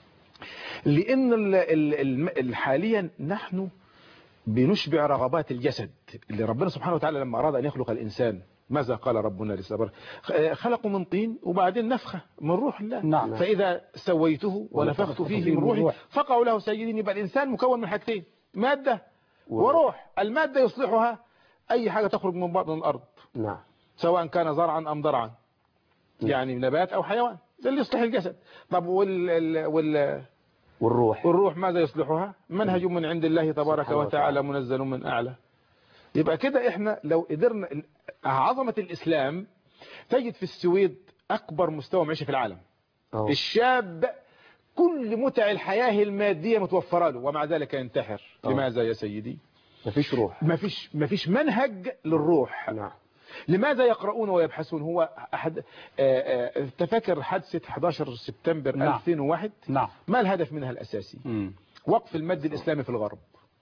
لأن ال- ال- الم- ال- حاليا نحن بنشبع رغبات الجسد اللي ربنا سبحانه وتعالى لما أراد أن يخلق الإنسان ماذا قال ربنا للصبر خلقوا من طين وبعدين نفخة من روح الله نعم. فإذا سويته ونفخت فيه من روحي فقعوا له سيدين يبقى الإنسان مكون من حاجتين مادة وروح المادة يصلحها أي حاجة تخرج من باطن الأرض نعم سواء كان زرعا أم ضرعا يعني نبات أو حيوان ده اللي يصلح الجسد طب وال, ال- وال... والروح والروح ماذا يصلحها منهج من عند الله تبارك سبحانه وتعالى منزل من أعلى يبقى كده احنا لو قدرنا عظمة الإسلام تجد في السويد أكبر مستوى معيشة في العالم أوه. الشاب كل متع الحياة المادية متوفرة له ومع ذلك ينتحر أوه. لماذا يا سيدي مفيش روح ما فيش ما فيش منهج للروح نعم لماذا يقرؤون ويبحثون هو أحد آه، آه، تفكر حادثة 11 سبتمبر نعم. 2001 نعم ما الهدف منها الأساسي مم. وقف المد الإسلامي في الغرب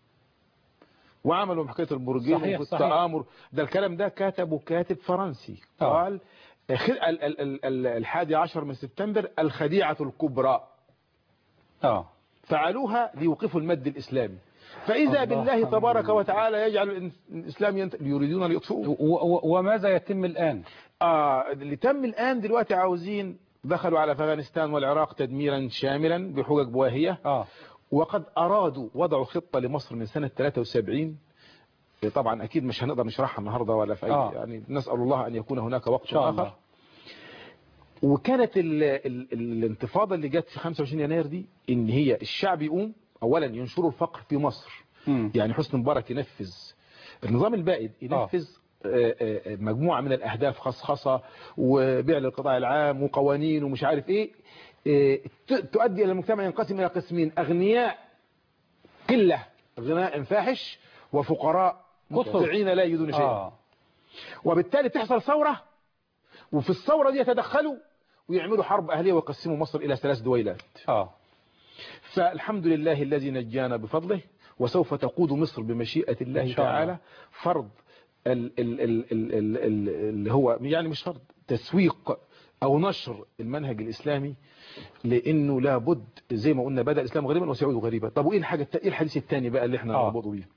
وعملوا حكاية البرجين صحيح، وفي صحيح. التآمر ده الكلام ده كتبه كاتب فرنسي آه. قال خ- ال- ال- ال- ال- الحادي عشر من سبتمبر الخديعة الكبرى اه فعلوها ليوقفوا المد الإسلامي فإذا الله بالله تبارك الله. وتعالى يجعل الإن- الإسلام ينت... يريدون أن يطفئوه و- و- وماذا يتم الآن آه اللي تم الآن دلوقتي عاوزين دخلوا على أفغانستان والعراق تدميرا شاملا بحجج بواهية اه وقد أرادوا وضعوا خطة لمصر من سنة 73 طبعا أكيد مش هنقدر نشرحها النهاردة ولا في أي آه. يعني نسأل الله أن يكون هناك وقت إن شاء آخر الله وكانت ال ال الانتفاضة اللي جت في 25 يناير دي إن هي الشعب يقوم أولا ينشروا الفقر في مصر مم. يعني حسني مبارك ينفذ النظام البائد ينفذ آه، آه، مجموعة من الأهداف خصخصة وبيع للقطاع العام وقوانين ومش عارف إيه آه، ت- تؤدي إلى المجتمع ينقسم إلى قسمين أغنياء قلة غناء فاحش وفقراء مستطيعين لا يجدون شيئا اه وبالتالي تحصل ثورة وفي الثورة دي يتدخلوا ويعملوا حرب أهلية ويقسموا مصر إلى ثلاث دويلات اه فالحمد لله الذي نجانا بفضله وسوف تقود مصر بمشيئة الله إن شاء الله. تعالى فرض ال- ال- ال- ال- ال- ال- اللي هو يعني مش فرض تسويق أو نشر المنهج الإسلامي لأنه لابد زي ما قلنا بدأ الإسلام غريبا وسيعود غريبا طب وإيه الحاجة الت- إيه الحديث الثاني بقى اللي احنا آه. نربطه بيه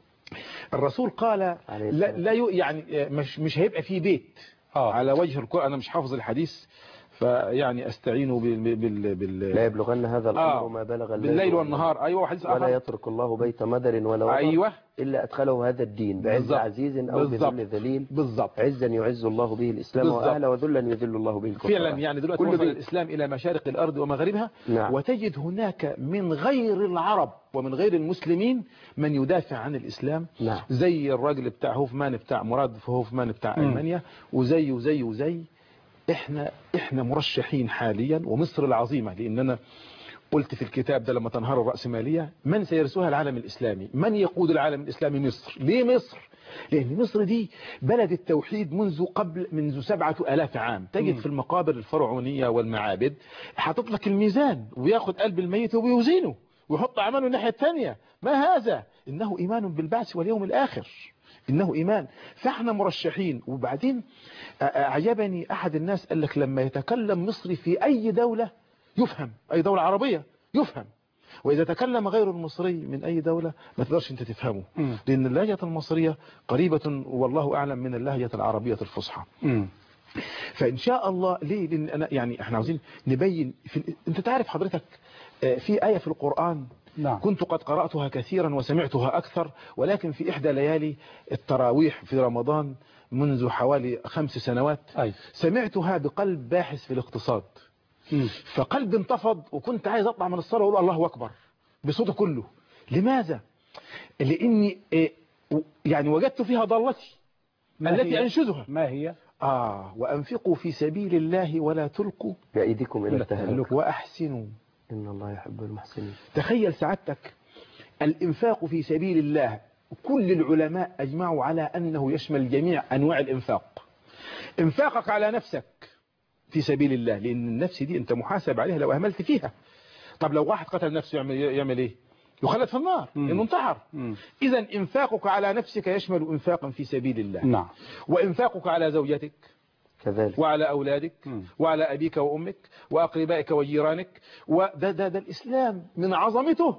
الرسول قال عليه لا, الصلاة لا ي- يعني آه، مش مش هيبقى فيه بيت اه على وجه القرآن أنا مش حافظ الحديث فيعني أستعين بال بال بال لا يبلغن هذا الأمر آه. ما بلغ الليل بالليل والنهار أيوة وحديث ولا آخر يترك الله بيت مدر ولا وطر أيوة إلا أدخله هذا الدين بعز بالظبط. عزيز أو بالظبط. بذل ذليل بالظبط عزا يعز الله به الإسلام بالظبط. وأهله وذلا يذل الله به الكفار فعلا يعني دلوقتي كل وصل بيت. الإسلام إلى مشارق الأرض ومغاربها نعم. وتجد هناك من غير العرب ومن غير المسلمين من يدافع عن الإسلام نعم. زي الراجل بتاع هوفمان بتاع مراد هوفمان بتاع مم. ألمانيا وزي وزي وزي احنا احنا مرشحين حاليا ومصر العظيمة لأننا قلت في الكتاب ده لما تنهار الرأسمالية من سيرسوها العالم الإسلامي من يقود العالم الإسلامي مصر ليه مصر لأن مصر دي بلد التوحيد منذ قبل منذ سبعة ألاف عام تجد في المقابر الفرعونية والمعابد حاطط لك الميزان وياخد قلب الميت وبيوزنه ويحط عمله الناحية الثانية ما هذا إنه إيمان بالبعث واليوم الآخر إنه إيمان فإحنا مرشحين وبعدين أ- أعجبني أحد الناس قال لك لما يتكلم مصري في أي دولة يفهم أي دولة عربية يفهم وإذا تكلم غير المصري من أي دولة ما تقدرش أنت تفهمه مم. لأن اللهجة المصرية قريبة والله أعلم من اللهجة العربية الفصحى مم. فإن شاء الله ليه لأن أنا يعني إحنا عاوزين نبين في أنت تعرف حضرتك آه، في آية في القرآن نعم كنت قد قرأتها كثيرا وسمعتها أكثر ولكن في إحدى ليالي التراويح في رمضان منذ حوالي خمس سنوات أي سمعتها بقلب باحث في الاقتصاد مم. فقلبي انتفض وكنت عايز أطلع من الصلاة وأقول الله أكبر بصوته كله لماذا؟ لأني آه، و- يعني وجدت فيها ضالتي ما التي هي؟ أنشدها ما هي آه وأنفقوا في سبيل الله ولا تلقوا بأيديكم إلى لا التهلكة وأحسنوا إن الله يحب المحسنين تخيل سعادتك الإنفاق في سبيل الله كل العلماء أجمعوا على أنه يشمل جميع أنواع الإنفاق إنفاقك على نفسك في سبيل الله لأن النفس دي أنت محاسب عليها لو أهملت فيها طب لو واحد قتل نفسه يعمل, يعمل إيه يخلد في النار مم. لأنه انتحر مم. إذا إنفاقك على نفسك يشمل إنفاقا في سبيل الله نعم وإنفاقك على زوجتك كذلك وعلى أولادك مم. وعلى أبيك وأمك وأقربائك وجيرانك وده ده ده الإسلام من عظمته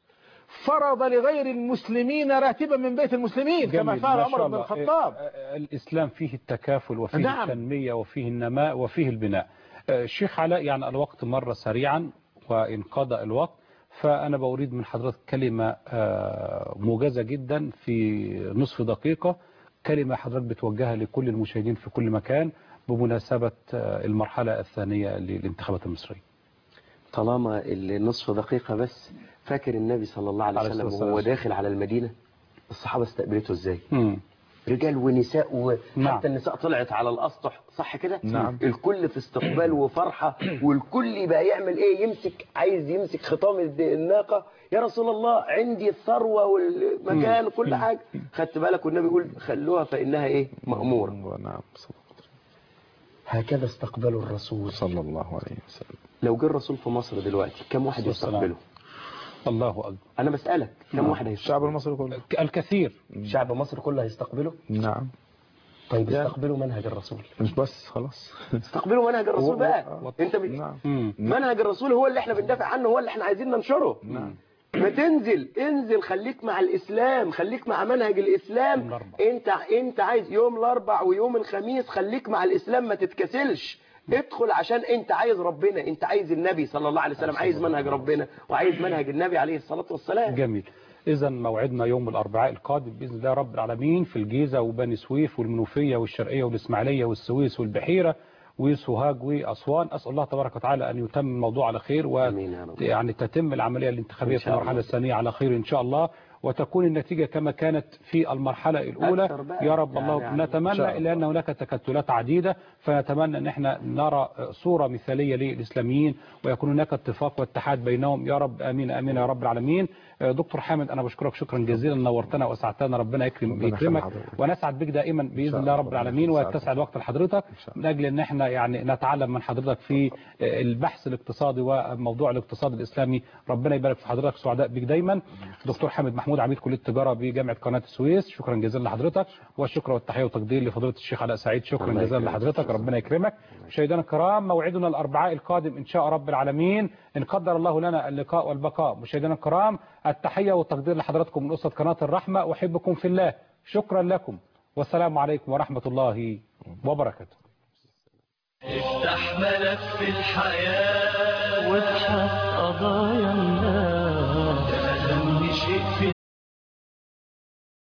فرض لغير المسلمين راتبا من بيت المسلمين كما جميل. فعل ما شاء عمر بن الله. الخطاب آه، آه، الإسلام فيه التكافل وفيه نعم. التنمية وفيه النماء وفيه البناء آه، الشيخ علاء يعني الوقت مر سريعا وانقضى الوقت فأنا بأريد من حضرتك كلمة آه، موجزة جدا في نصف دقيقة كلمة حضرتك بتوجهها لكل المشاهدين في كل مكان بمناسبة آه، المرحلة الثانية للانتخابات المصرية طالما النصف دقيقة بس فاكر النبي صلى الله عليه عليه وسلم الصلاة وهو والسلام. داخل على المدينة الصحابة استقبلته ازاي مم. رجال ونساء وحتى نعم. النساء طلعت على الأسطح صح كده نعم. الكل في استقبال وفرحة والكل يبقى يعمل ايه يمسك عايز يمسك خطام الد- الناقة يا رسول الله عندي الثروة والمكان وكل حاجة خدت بالك والنبي يقول خلوها فإنها ايه مأمورة نعم هكذا استقبلوا الرسول صلى الله عليه وسلم لو جه الرسول في مصر دلوقتي كم واحد والسلام. يستقبله الله أكبر انا بسألك كم واحد الشعب هيستقبله المصري كله الكثير شعب مصر كله هيستقبله نعم طيب يعني- استقبلوا منهج الرسول مش بس خلاص استقبلوا منهج الرسول و- بقى و- انت ب... نعم مم. منهج الرسول هو اللي احنا بندافع عنه هو اللي احنا عايزين ننشره نعم ما تنزل انزل خليك مع الاسلام خليك مع منهج يوم الاسلام الأربع. انت انت عايز يوم الاربع ويوم الخميس خليك مع الاسلام ما تتكسلش ادخل عشان انت عايز ربنا انت عايز النبي صلى الله عليه وسلم عايز منهج ربنا وعايز منهج النبي عليه الصلاة والسلام جميل إذا موعدنا يوم الأربعاء القادم بإذن الله رب العالمين في الجيزة وبني سويف والمنوفية والشرقية والإسماعيلية والسويس والبحيرة وسوهاج وأسوان أسأل الله تبارك وتعالى أن يتم الموضوع على خير آمين يا رب. ويعني تتم العملية الانتخابية إن في شاء المرحلة الله. الثانية على خير إن شاء الله وتكون النتيجة كما كانت في المرحلة الأولى أكثر بقى. يا رب يعني- الله يعني إن شاء نتمنى الله. إلا أن هناك تكتلات عديدة فنتمنى أن احنا نرى صورة مثالية للإسلاميين ويكون هناك اتفاق واتحاد بينهم يا رب آمين آمين يا رب العالمين دكتور حامد أنا بشكرك شكرا جزيلا نورتنا وأسعدتنا ربنا يكرم ربنا يكرمك يخلي حضرتك. ونسعد بك دائما بإذن شاء الله الله. رب العالمين ربنا ويتسع يسعدك. الوقت لحضرتك شاء من أجل أن احنا يعني نتعلم من حضرتك في البحث الاقتصادي وموضوع الاقتصاد الإسلامي ربنا يبارك في حضرتك سعداء بك دايما دكتور حامد محمود عميد كلية التجارة بجامعة قناة السويس شكرا جزيلا لحضرتك والشكر والتحية والتقدير لفضيلة الشيخ علاء سعيد شكرا الله جزيلا يكرمك. لحضرتك ربنا يكرمك مشاهدينا الكرام موعدنا الأربعاء القادم إن شاء رب العالمين إن قدر الله لنا اللقاء والبقاء مشاهدينا الكرام التحية والتقدير لحضراتكم من أسرة قناة الرحمة أحبكم في الله شكرا لكم والسلام عليكم ورحمة الله وبركاته افتح ملف الحياة وابحث قضايا